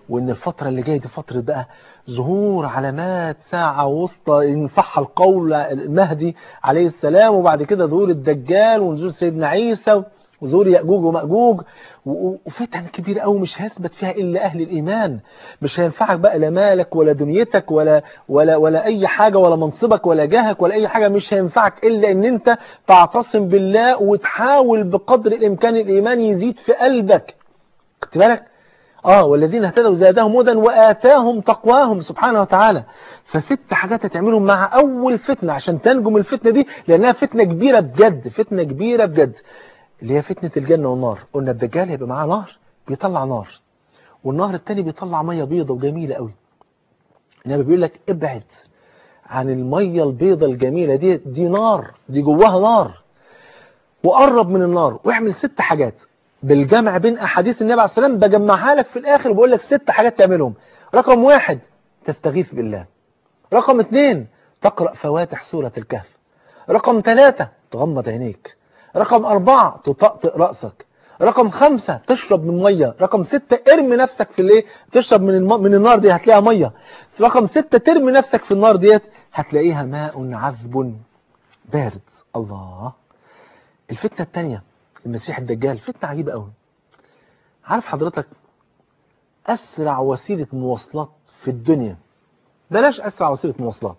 وان الفترة اللي جاية دي فترة بقى ظهور علامات ساعة وسطى إن صح القول المهدي عليه السلام وبعد كده ظهور الدجال ونزول سيدنا عيسى وظهور يأجوج ومأجوج وفتن كبيرة قوي مش هيثبت فيها إلا أهل الإيمان مش هينفعك بقى لا مالك ولا دنيتك ولا ولا ولا أي حاجة ولا منصبك ولا جاهك ولا أي حاجة مش هينفعك إلا إن أنت تعتصم بالله وتحاول بقدر الإمكان الإيمان يزيد في قلبك خدت بالك؟ آه والذين اهتدوا زادهم هدى وآتاهم تقواهم سبحانه وتعالى فست حاجات هتعملهم مع أول فتنة عشان تنجو من الفتنة دي لأنها فتنة كبيرة بجد فتنة كبيرة بجد اللي هي فتنة الجنة والنار قلنا الدجال هيبقى معاه نهر بيطلع نار والنهر التاني بيطلع مية بيضة وجميلة قوي النبي بيقول لك ابعد عن المية البيضة الجميلة دي دي نار دي جواها نار وقرب من النار واعمل ست حاجات بالجمع بين أحاديث النبي عليه الصلاة والسلام بجمعها لك في الآخر وبقول لك ست حاجات تعملهم رقم واحد تستغيث بالله رقم اثنين تقرأ فواتح سورة الكهف رقم ثلاثة تغمض عينيك رقم أربعة تطأطئ رأسك رقم خمسة تشرب من مية رقم ستة ارمي نفسك في الايه تشرب من الم... من النار دي هتلاقيها مية رقم ستة ترمي نفسك في النار ديت هتلاقيها ماء عذب بارد الله الفتنة الثانية المسيح الدجال فتنة عجيبة قوي عارف حضرتك أسرع وسيلة مواصلات في الدنيا بلاش أسرع وسيلة مواصلات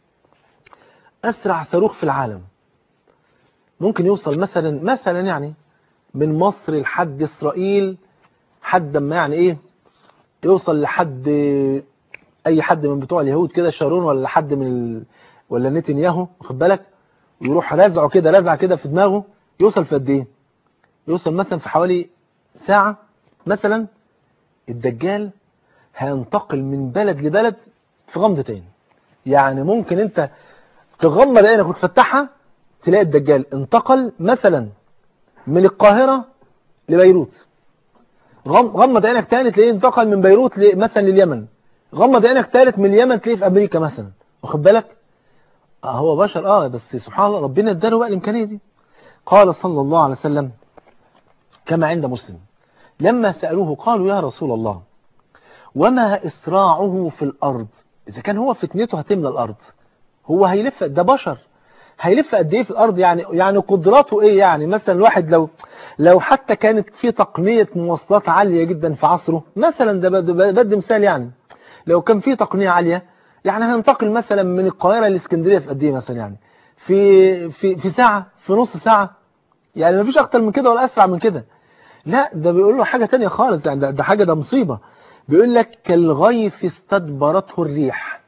أسرع صاروخ في العالم ممكن يوصل مثلا مثلا يعني من مصر لحد إسرائيل حد ما يعني إيه يوصل لحد أي حد من بتوع اليهود كده شارون ولا حد من ال... ولا نتنياهو واخد بالك ويروح رازعه كده رازعه كده في دماغه يوصل في قد إيه؟ يوصل مثلا في حوالي ساعة مثلا الدجال هينتقل من بلد لبلد في غمضتين يعني ممكن انت تغمض عينك وتفتحها تلاقي الدجال انتقل مثلا من القاهرة لبيروت غمض عينك تاني تلاقيه انتقل من بيروت مثلا لليمن غمض عينك تالت من اليمن تلاقيه في امريكا مثلا واخد بالك آه هو بشر اه بس سبحان الله ربنا اداله بقى الامكانيه دي قال صلى الله عليه وسلم كما عند مسلم لما سألوه قالوا يا رسول الله وما إسراعه في الأرض إذا كان هو فتنته هتملى الأرض هو هيلف ده بشر هيلف قد ايه في الارض يعني يعني قدراته ايه يعني مثلا الواحد لو لو حتى كانت في تقنيه مواصلات عاليه جدا في عصره مثلا ده بدي مثال يعني لو كان في تقنيه عاليه يعني هننتقل مثلا من القاهره لاسكندريه في قد ايه مثلا يعني في في في ساعه في نص ساعه يعني ما فيش اكتر من كده ولا اسرع من كده لا ده بيقول له حاجه تانية خالص يعني ده, ده حاجه ده مصيبه بيقول لك كالغيث استدبرته الريح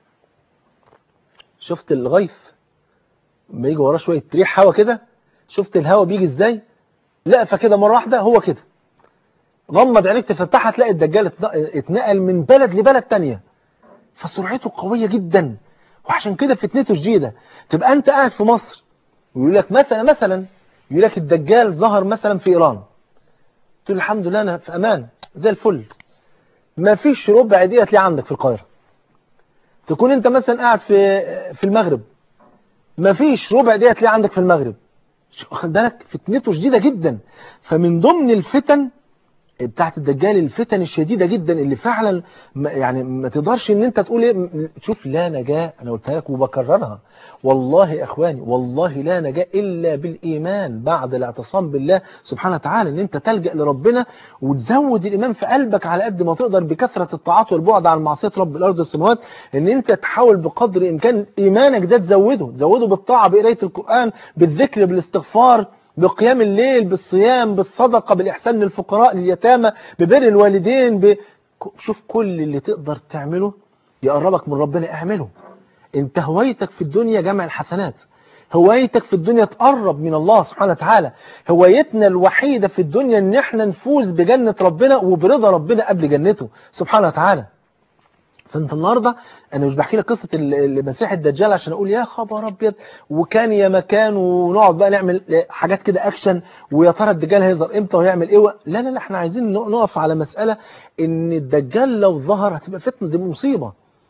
شفت الغيث لما يجي وراه شويه ريح هوا كده شفت الهوا بيجي ازاي لا فكده مره واحده هو كده غمض عينيك تفتحها تلاقي الدجال اتنقل من بلد لبلد تانية فسرعته قويه جدا وعشان كده فتنته شديده تبقى انت قاعد في مصر ويقول لك مثلا مثلا يقول لك الدجال ظهر مثلا في ايران تقول الحمد لله انا في امان زي الفل ما فيش ربع دقيقه تلاقيه عندك في القاهره تكون انت مثلا قاعد في في المغرب ما فيش ربع دقيقه تلاقيه عندك في المغرب واخد بالك فتنته شديده جدا فمن ضمن الفتن بتاعت الدجال الفتن الشديده جدا اللي فعلا ما يعني ما تقدرش ان انت تقول ايه شوف لا نجاه انا قلتها لك وبكررها والله يا اخواني والله لا نجاه الا بالايمان بعد الاعتصام بالله سبحانه وتعالى ان انت تلجا لربنا وتزود الايمان في قلبك على قد ما تقدر بكثره الطاعات والبعد عن معصيه رب الارض والسماوات ان انت تحاول بقدر الامكان ايمانك ده تزوده تزوده بالطاعه بقرايه القران بالذكر بالاستغفار بقيام الليل بالصيام بالصدقة بالإحسان للفقراء لليتامى ببر الوالدين ب... شوف كل اللي تقدر تعمله يقربك من ربنا اعمله انت هوايتك في الدنيا جمع الحسنات هوايتك في الدنيا تقرب من الله سبحانه وتعالى هوايتنا الوحيدة في الدنيا ان احنا نفوز بجنة ربنا وبرضا ربنا قبل جنته سبحانه وتعالى فانت النهارده انا مش بحكي لك قصه المسيح الدجال عشان اقول يا خبر ابيض وكان يا مكان ونقعد بقى نعمل حاجات كده اكشن ويا ترى الدجال هيظهر امتى وهيعمل ايه لا لا لا احنا عايزين نقف على مساله ان الدجال لو ظهر هتبقى فتنه دي مصيبه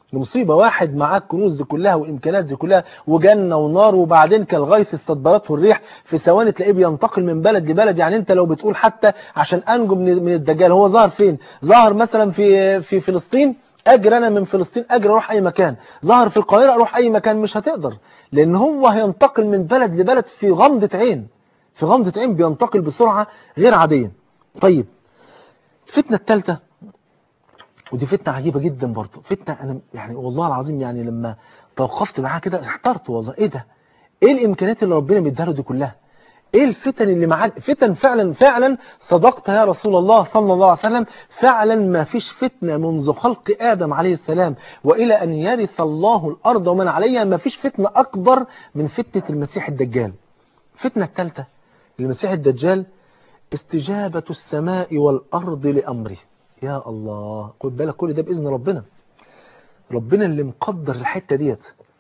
دي مصيبة واحد معاه الكنوز دي كلها والإمكانات دي كلها وجنة ونار وبعدين كالغيث استدبرته الريح في ثواني تلاقيه بينتقل من بلد لبلد يعني أنت لو بتقول حتى عشان أنجو من من الدجال هو ظهر فين؟ ظهر مثلا في في فلسطين أجر أنا من فلسطين أجر أروح أي مكان ظهر في القاهرة أروح أي مكان مش هتقدر لأن هو هينتقل من بلد لبلد في غمضة عين في غمضة عين بينتقل بسرعة غير عادية طيب الفتنة الثالثة ودي فتنة عجيبة جدا برضه فتنة أنا يعني والله العظيم يعني لما توقفت معاها كده احترت والله إيه ده إيه الإمكانيات اللي ربنا مديها له دي كلها ايه الفتن اللي معاه فتن فعلا فعلا صدقت يا رسول الله صلى الله عليه وسلم فعلا ما فيش فتنة منذ خلق آدم عليه السلام وإلى أن يرث الله الأرض ومن عليها ما فيش فتنة أكبر من فتنة المسيح الدجال الفتنة الثالثة المسيح الدجال استجابة السماء والأرض لأمره يا الله خد بالك كل ده بإذن ربنا ربنا اللي مقدر الحتة ديت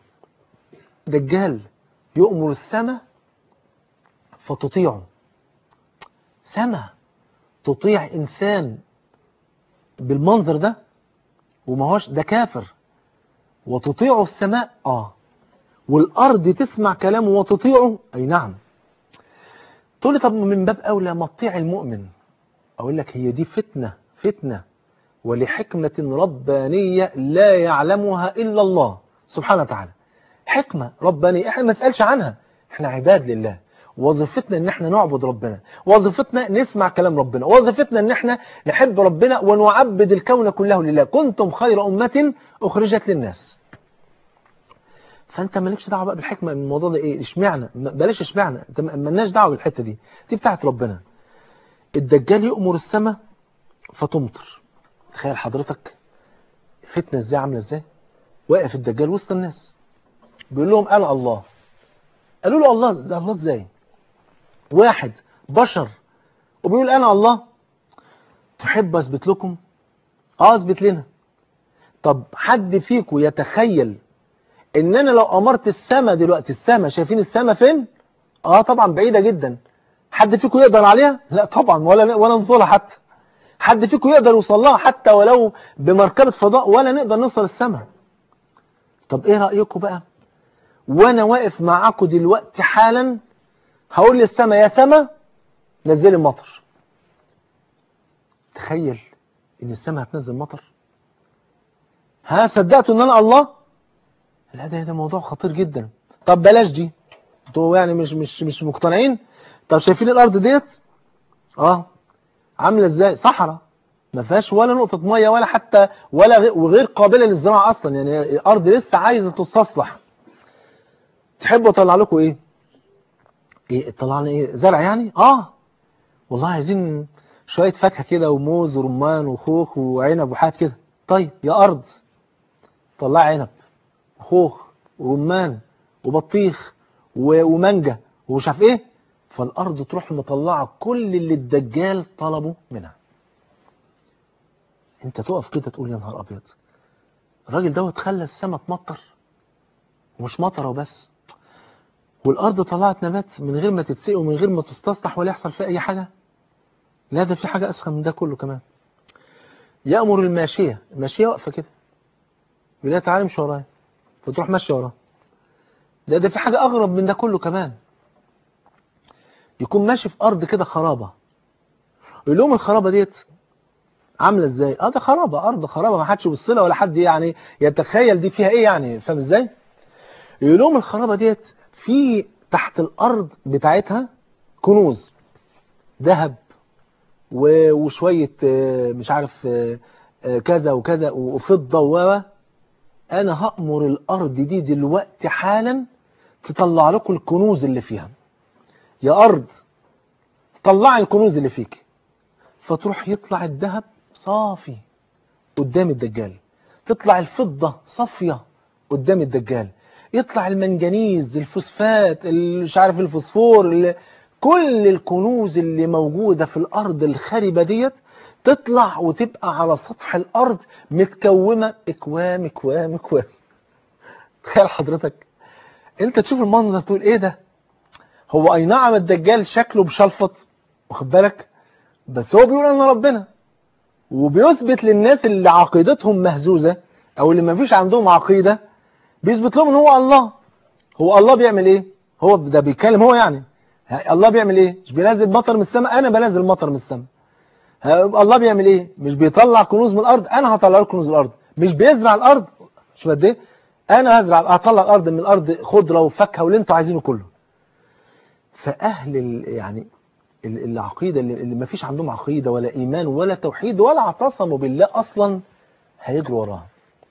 دجال يؤمر السماء فتطيعه سما تطيع إنسان بالمنظر ده وما هوش ده كافر وتطيعه السماء آه والأرض تسمع كلامه وتطيعه أي نعم تقول لي طب من باب أولى ما تطيع المؤمن أقول لك هي دي فتنة فتنة ولحكمة ربانية لا يعلمها إلا الله سبحانه وتعالى حكمة ربانية احنا ما نسألش عنها احنا عباد لله وظيفتنا ان احنا نعبد ربنا وظيفتنا نسمع كلام ربنا وظيفتنا ان احنا نحب ربنا ونعبد الكون كله لله كنتم خير أمة أخرجت للناس فانت مالكش دعوه بقى بالحكمه من الموضوع ده ايه اشمعنى بلاش اشمعنى انت مالناش دعوه بالحته دي دي بتاعت ربنا الدجال يأمر السماء فتمطر تخيل حضرتك فتنه ازاي عامله ازاي واقف الدجال وسط الناس بيقول لهم انا الله قالوا له الله الله ازاي واحد بشر وبيقول انا الله تحب اثبت لكم اه اثبت لنا طب حد فيكم يتخيل ان انا لو امرت السماء دلوقتي السماء شايفين السماء فين اه طبعا بعيدة جدا حد فيكم يقدر عليها لا طبعا ولا ولا نطولها حتى حد فيكم يقدر يوصل لها حتى ولو بمركبة فضاء ولا نقدر نوصل السماء طب ايه رأيكم بقى وانا واقف معاكم دلوقتي حالا هقول للسماء يا سماء نزلي المطر تخيل ان السماء هتنزل مطر ها صدقتوا ان انا الله لا ده ده موضوع خطير جدا طب بلاش دي انتوا يعني مش مش مش مقتنعين طب شايفين الارض ديت اه عامله ازاي صحراء ما فيهاش ولا نقطه ميه ولا حتى ولا غ- وغير قابله للزراعه اصلا يعني الارض لسه عايزه تستصلح تحبوا اطلع لكم ايه ايه طلعنا ايه زرع يعني اه والله عايزين شويه فاكهه كده وموز ورمان وخوخ وعنب وحاجات كده طيب يا ارض طلع عنب خوخ ورمان وبطيخ و- ومانجا ومش عارف ايه فالارض تروح مطلعه كل اللي الدجال طلبه منها انت تقف كده تقول يا نهار ابيض الراجل دوت خلى السما تمطر ومش مطره وبس والارض طلعت نبات من غير ما تتسقي ومن غير ما تستصلح ولا يحصل فيها اي حاجه لا ده في حاجه اسخن من ده كله كمان يامر الماشيه الماشيه واقفه كده يقول لها تعالي امشي ورايا فتروح ماشيه وراه ده ده في حاجه اغرب من ده كله كمان يكون ماشي في ارض كده خرابه يقول لهم الخرابه ديت عامله ازاي اه ده خرابه ارض خرابه ما حدش يبص لها ولا حد يعني يتخيل دي فيها ايه يعني فاهم ازاي يقول لهم الخرابه ديت في تحت الارض بتاعتها كنوز ذهب و- وشويه آه، مش عارف آه، آه، كذا وكذا وفضه و انا هامر الارض دي دلوقتي حالا تطلع لكم الكنوز اللي فيها يا ارض طلعي الكنوز اللي فيك فتروح يطلع الذهب صافي قدام الدجال تطلع الفضة صافية قدام الدجال يطلع المنجنيز الفوسفات ال- مش عارف الفوسفور ال- كل الكنوز اللي موجودة في الأرض الخربة ديت تطلع وتبقى على سطح الأرض متكومة إكوام إكوام إكوام تخيل حضرتك أنت تشوف المنظر تقول إيه ده هو أي نعم الدجال شكله مشلفط واخد بالك بس هو بيقول أنا ربنا وبيثبت للناس اللي عقيدتهم مهزوزة او اللي ما فيش عندهم عقيدة بيثبت لهم ان هو الله هو الله بيعمل ايه هو ده بيتكلم هو يعني الله بيعمل ايه مش بينزل مطر من السماء انا بنزل مطر من السماء الله بيعمل ايه مش بيطلع كنوز من الارض انا هطلع لكم كنوز من الارض مش بيزرع الارض شوف قد ايه انا هزرع هطلع الارض من الارض خضره وفاكهه واللي انتوا عايزينه كله فاهل ال- يعني ال- العقيده اللي, اللي ما فيش عندهم عقيده ولا ايمان ولا توحيد ولا اعتصموا بالله اصلا هيجروا وراها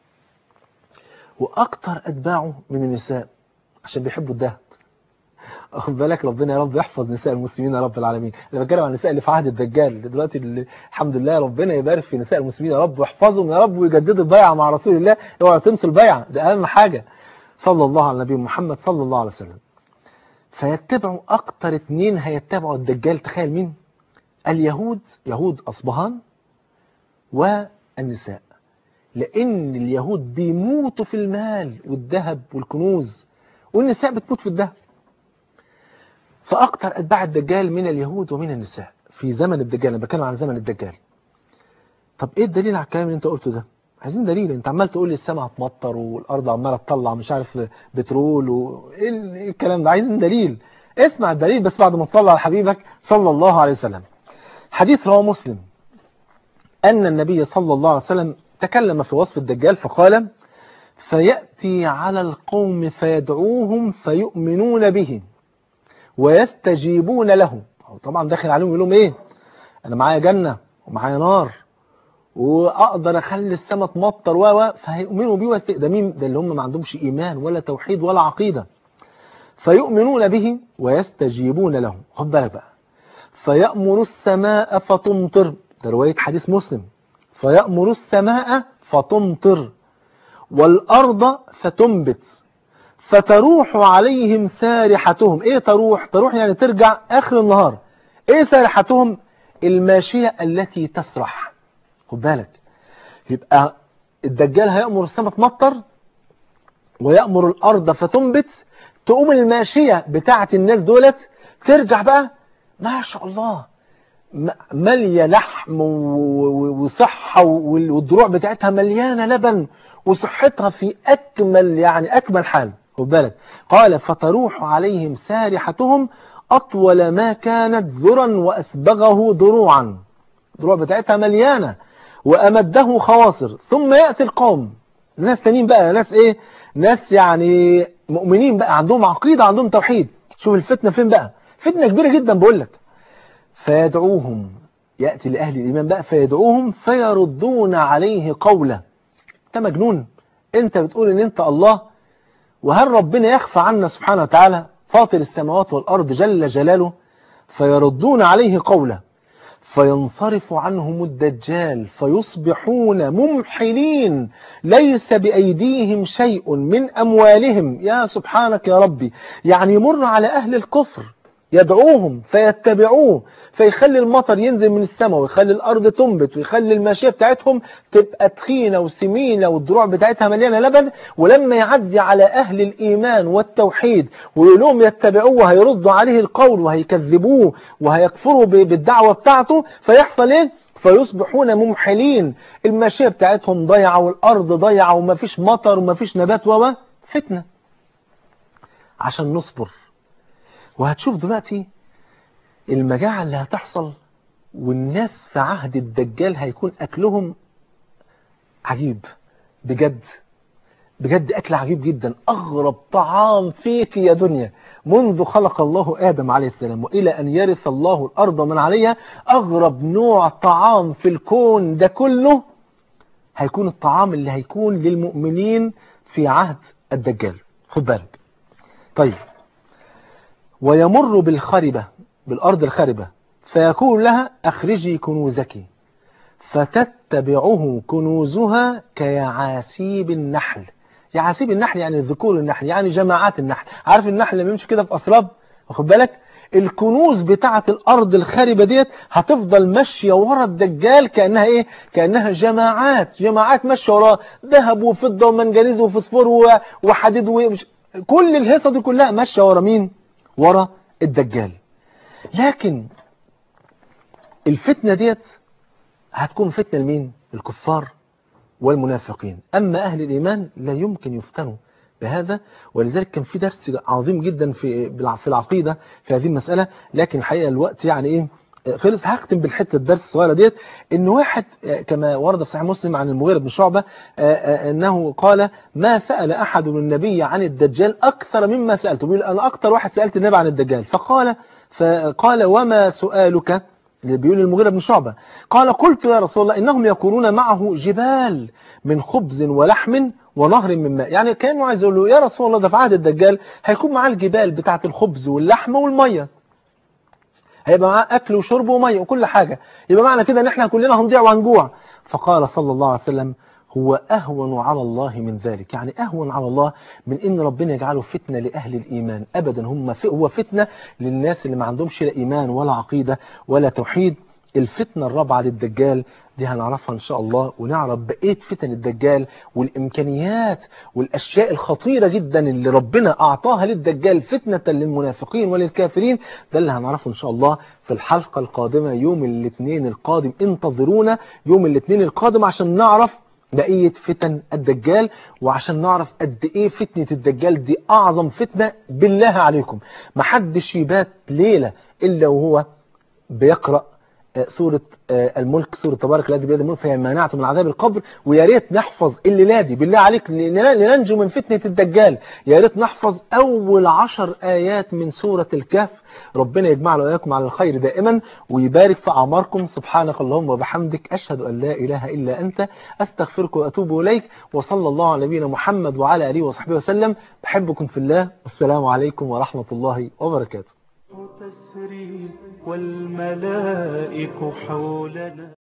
واكتر اتباعه من النساء عشان بيحبوا الدهب واخد بالك ربنا يا رب يحفظ نساء المسلمين يا رب العالمين انا بتكلم عن النساء اللي في عهد الدجال دلوقتي اللي الحمد لله ربنا يبارك في نساء المسلمين يا رب ويحفظهم يا رب ويجددوا البيعه مع رسول الله اوعى تنسوا البيعه ده اهم حاجه صلى الله على النبي محمد صلى الله عليه وسلم فيتبعوا اكتر اتنين هيتبعوا الدجال تخيل مين اليهود يهود اصبهان والنساء لان اليهود بيموتوا في المال والذهب والكنوز والنساء بتموت في الذهب فأكثر أتباع الدجال من اليهود ومن النساء في زمن الدجال أنا بتكلم عن زمن الدجال طب إيه الدليل على الكلام اللي أنت قلته ده؟ عايزين دليل أنت عمال تقول لي السماء هتمطر والأرض عمالة تطلع مش عارف بترول وإيه ال- إيه الكلام ده؟ عايزين دليل اسمع الدليل بس بعد ما تصلي على حبيبك صلى الله عليه وسلم حديث رواه مسلم أن النبي صلى الله عليه وسلم تكلم في وصف الدجال فقال فيأتي على القوم فيدعوهم فيؤمنون به ويستجيبون له هو طبعا داخل عليهم يقول لهم ايه انا معايا جنة ومعايا نار واقدر اخلي السماء تمطر و و فهيؤمنوا بيه ويست... ده مين ده اللي هم ما عندهمش ايمان ولا توحيد ولا عقيدة فيؤمنون به ويستجيبون له خد بالك بقى فيأمر السماء فتمطر ده رواية حديث مسلم فيأمر السماء فتمطر والأرض فتنبت فتروح عليهم سارحتهم ايه تروح تروح يعني ترجع اخر النهار ايه سارحتهم الماشية التي تسرح خد بالك يبقى الدجال هيأمر السماء تمطر ويأمر الأرض فتنبت تقوم الماشية بتاعة الناس دولت ترجع بقى ما شاء الله م- مالية لحم و- و- وصحة وال- والدروع بتاعتها مليانة لبن وصحتها في أكمل يعني أكمل حال خد بالك قال فتروح عليهم سارحتهم أطول ما كانت ذرا وأسبغه ضروعا الدروع بتاعتها مليانة وأمده خواصر ثم يأتي القوم ناس تانيين بقى ناس إيه ناس يعني مؤمنين بقى عندهم عقيدة عندهم توحيد شوف الفتنة فين بقى فتنة كبيرة جدا بقول لك فيدعوهم يأتي لأهل الإيمان بقى فيدعوهم فيردون عليه قوله أنت مجنون أنت بتقول إن أنت الله وهل ربنا يخفى عنا سبحانه وتعالى فاطر السماوات والأرض جل جلاله فيردون عليه قوله فينصرف عنهم الدجال فيصبحون ممحلين ليس بأيديهم شيء من أموالهم يا سبحانك يا ربي يعني يمر على أهل الكفر يدعوهم فيتبعوه فيخلي المطر ينزل من السماء ويخلي الأرض تنبت ويخلي الماشية بتاعتهم تبقى تخينة وسمينة والدروع بتاعتها مليانة لبن ولما يعدي على أهل الإيمان والتوحيد ويقول لهم يتبعوه وهيردوا عليه القول وهيكذبوه وهيكفروا ب- بالدعوة بتاعته فيحصل إيه؟ فيصبحون ممحلين الماشية بتاعتهم ضيعة والأرض ضيعة ومفيش مطر ومفيش نبات و فتنة عشان نصبر وهتشوف دلوقتي المجاعة اللي هتحصل والناس في عهد الدجال هيكون أكلهم عجيب بجد بجد أكل عجيب جدا أغرب طعام فيك يا دنيا منذ خلق الله آدم عليه السلام وإلى أن يرث الله الأرض من عليها أغرب نوع طعام في الكون ده كله هيكون الطعام اللي هيكون للمؤمنين في عهد الدجال خد بالك طيب ويمر بالخربة بالأرض الخربة فيقول لها أخرجي كنوزك فتتبعه كنوزها كيعاسيب النحل يعاسيب النحل يعني ذكور النحل يعني جماعات النحل عارف النحل لما يمشي كده في أسراب واخد بالك الكنوز بتاعة الأرض الخاربة ديت هتفضل ماشية ورا الدجال كأنها إيه؟ كأنها جماعات جماعات ماشية وراه ذهب وفضة ومنجنيز وفوسفور و- وحديد ومش كل الهيصة دي كلها ماشية ورا مين؟ ورا الدجال لكن الفتنة ديت هتكون فتنة لمين؟ الكفار والمنافقين أما أهل الإيمان لا يمكن يفتنوا بهذا ولذلك كان في درس عظيم جدا في في العقيدة في هذه المسألة لكن الحقيقة الوقت يعني إيه خلص هختم بالحته الدرس الصغيره ديت ان واحد كما ورد في صحيح مسلم عن المغيرة بن شعبة انه قال ما سأل احد النبي عن الدجال اكثر مما سألته بيقول انا اكثر واحد سألت النبي عن الدجال فقال فقال وما سؤالك بيقول المغيرة بن شعبة قال قلت يا رسول الله إنهم يقولون معه جبال من خبز ولحم ونهر من ماء يعني كانوا عايز يقول له يا رسول الله ده في عهد الدجال هيكون معاه الجبال بتاعة الخبز واللحم والمية هيبقى معاه أكل وشرب ومية وكل حاجة يبقى معنى كده إن إحنا كلنا هنضيع وهنجوع فقال صلى الله عليه وسلم هو أهون على الله من ذلك يعني أهون على الله من إن ربنا يجعله فتنة لأهل الإيمان أبدا هم هو فتنة للناس اللي ما عندهمش لا إيمان ولا عقيدة ولا توحيد الفتنة الرابعة للدجال دي هنعرفها إن شاء الله ونعرف بقية فتن الدجال والإمكانيات والأشياء الخطيرة جدا اللي ربنا أعطاها للدجال فتنة للمنافقين وللكافرين ده اللي هنعرفه إن شاء الله في الحلقة القادمة يوم الاثنين القادم انتظرونا يوم الاثنين القادم عشان نعرف بقية فتن الدجال وعشان نعرف قد ايه فتنة الدجال دي اعظم فتنة بالله عليكم محدش يبات ليلة الا وهو بيقرأ سورة الملك سورة تبارك الذي بيد الملك فهي مانعته من عذاب القبر ويا ريت نحفظ الليلة دي بالله عليك لننجو من فتنة الدجال يا ريت نحفظ أول عشر آيات من سورة الكهف ربنا يجمعنا وإياكم على الخير دائما ويبارك في أعماركم سبحانك اللهم وبحمدك أشهد أن لا إله إلا أنت أستغفرك وأتوب إليك وصلى الله على نبينا محمد وعلى آله وصحبه وسلم بحبكم في الله والسلام عليكم ورحمة الله وبركاته تسري والملائك حولنا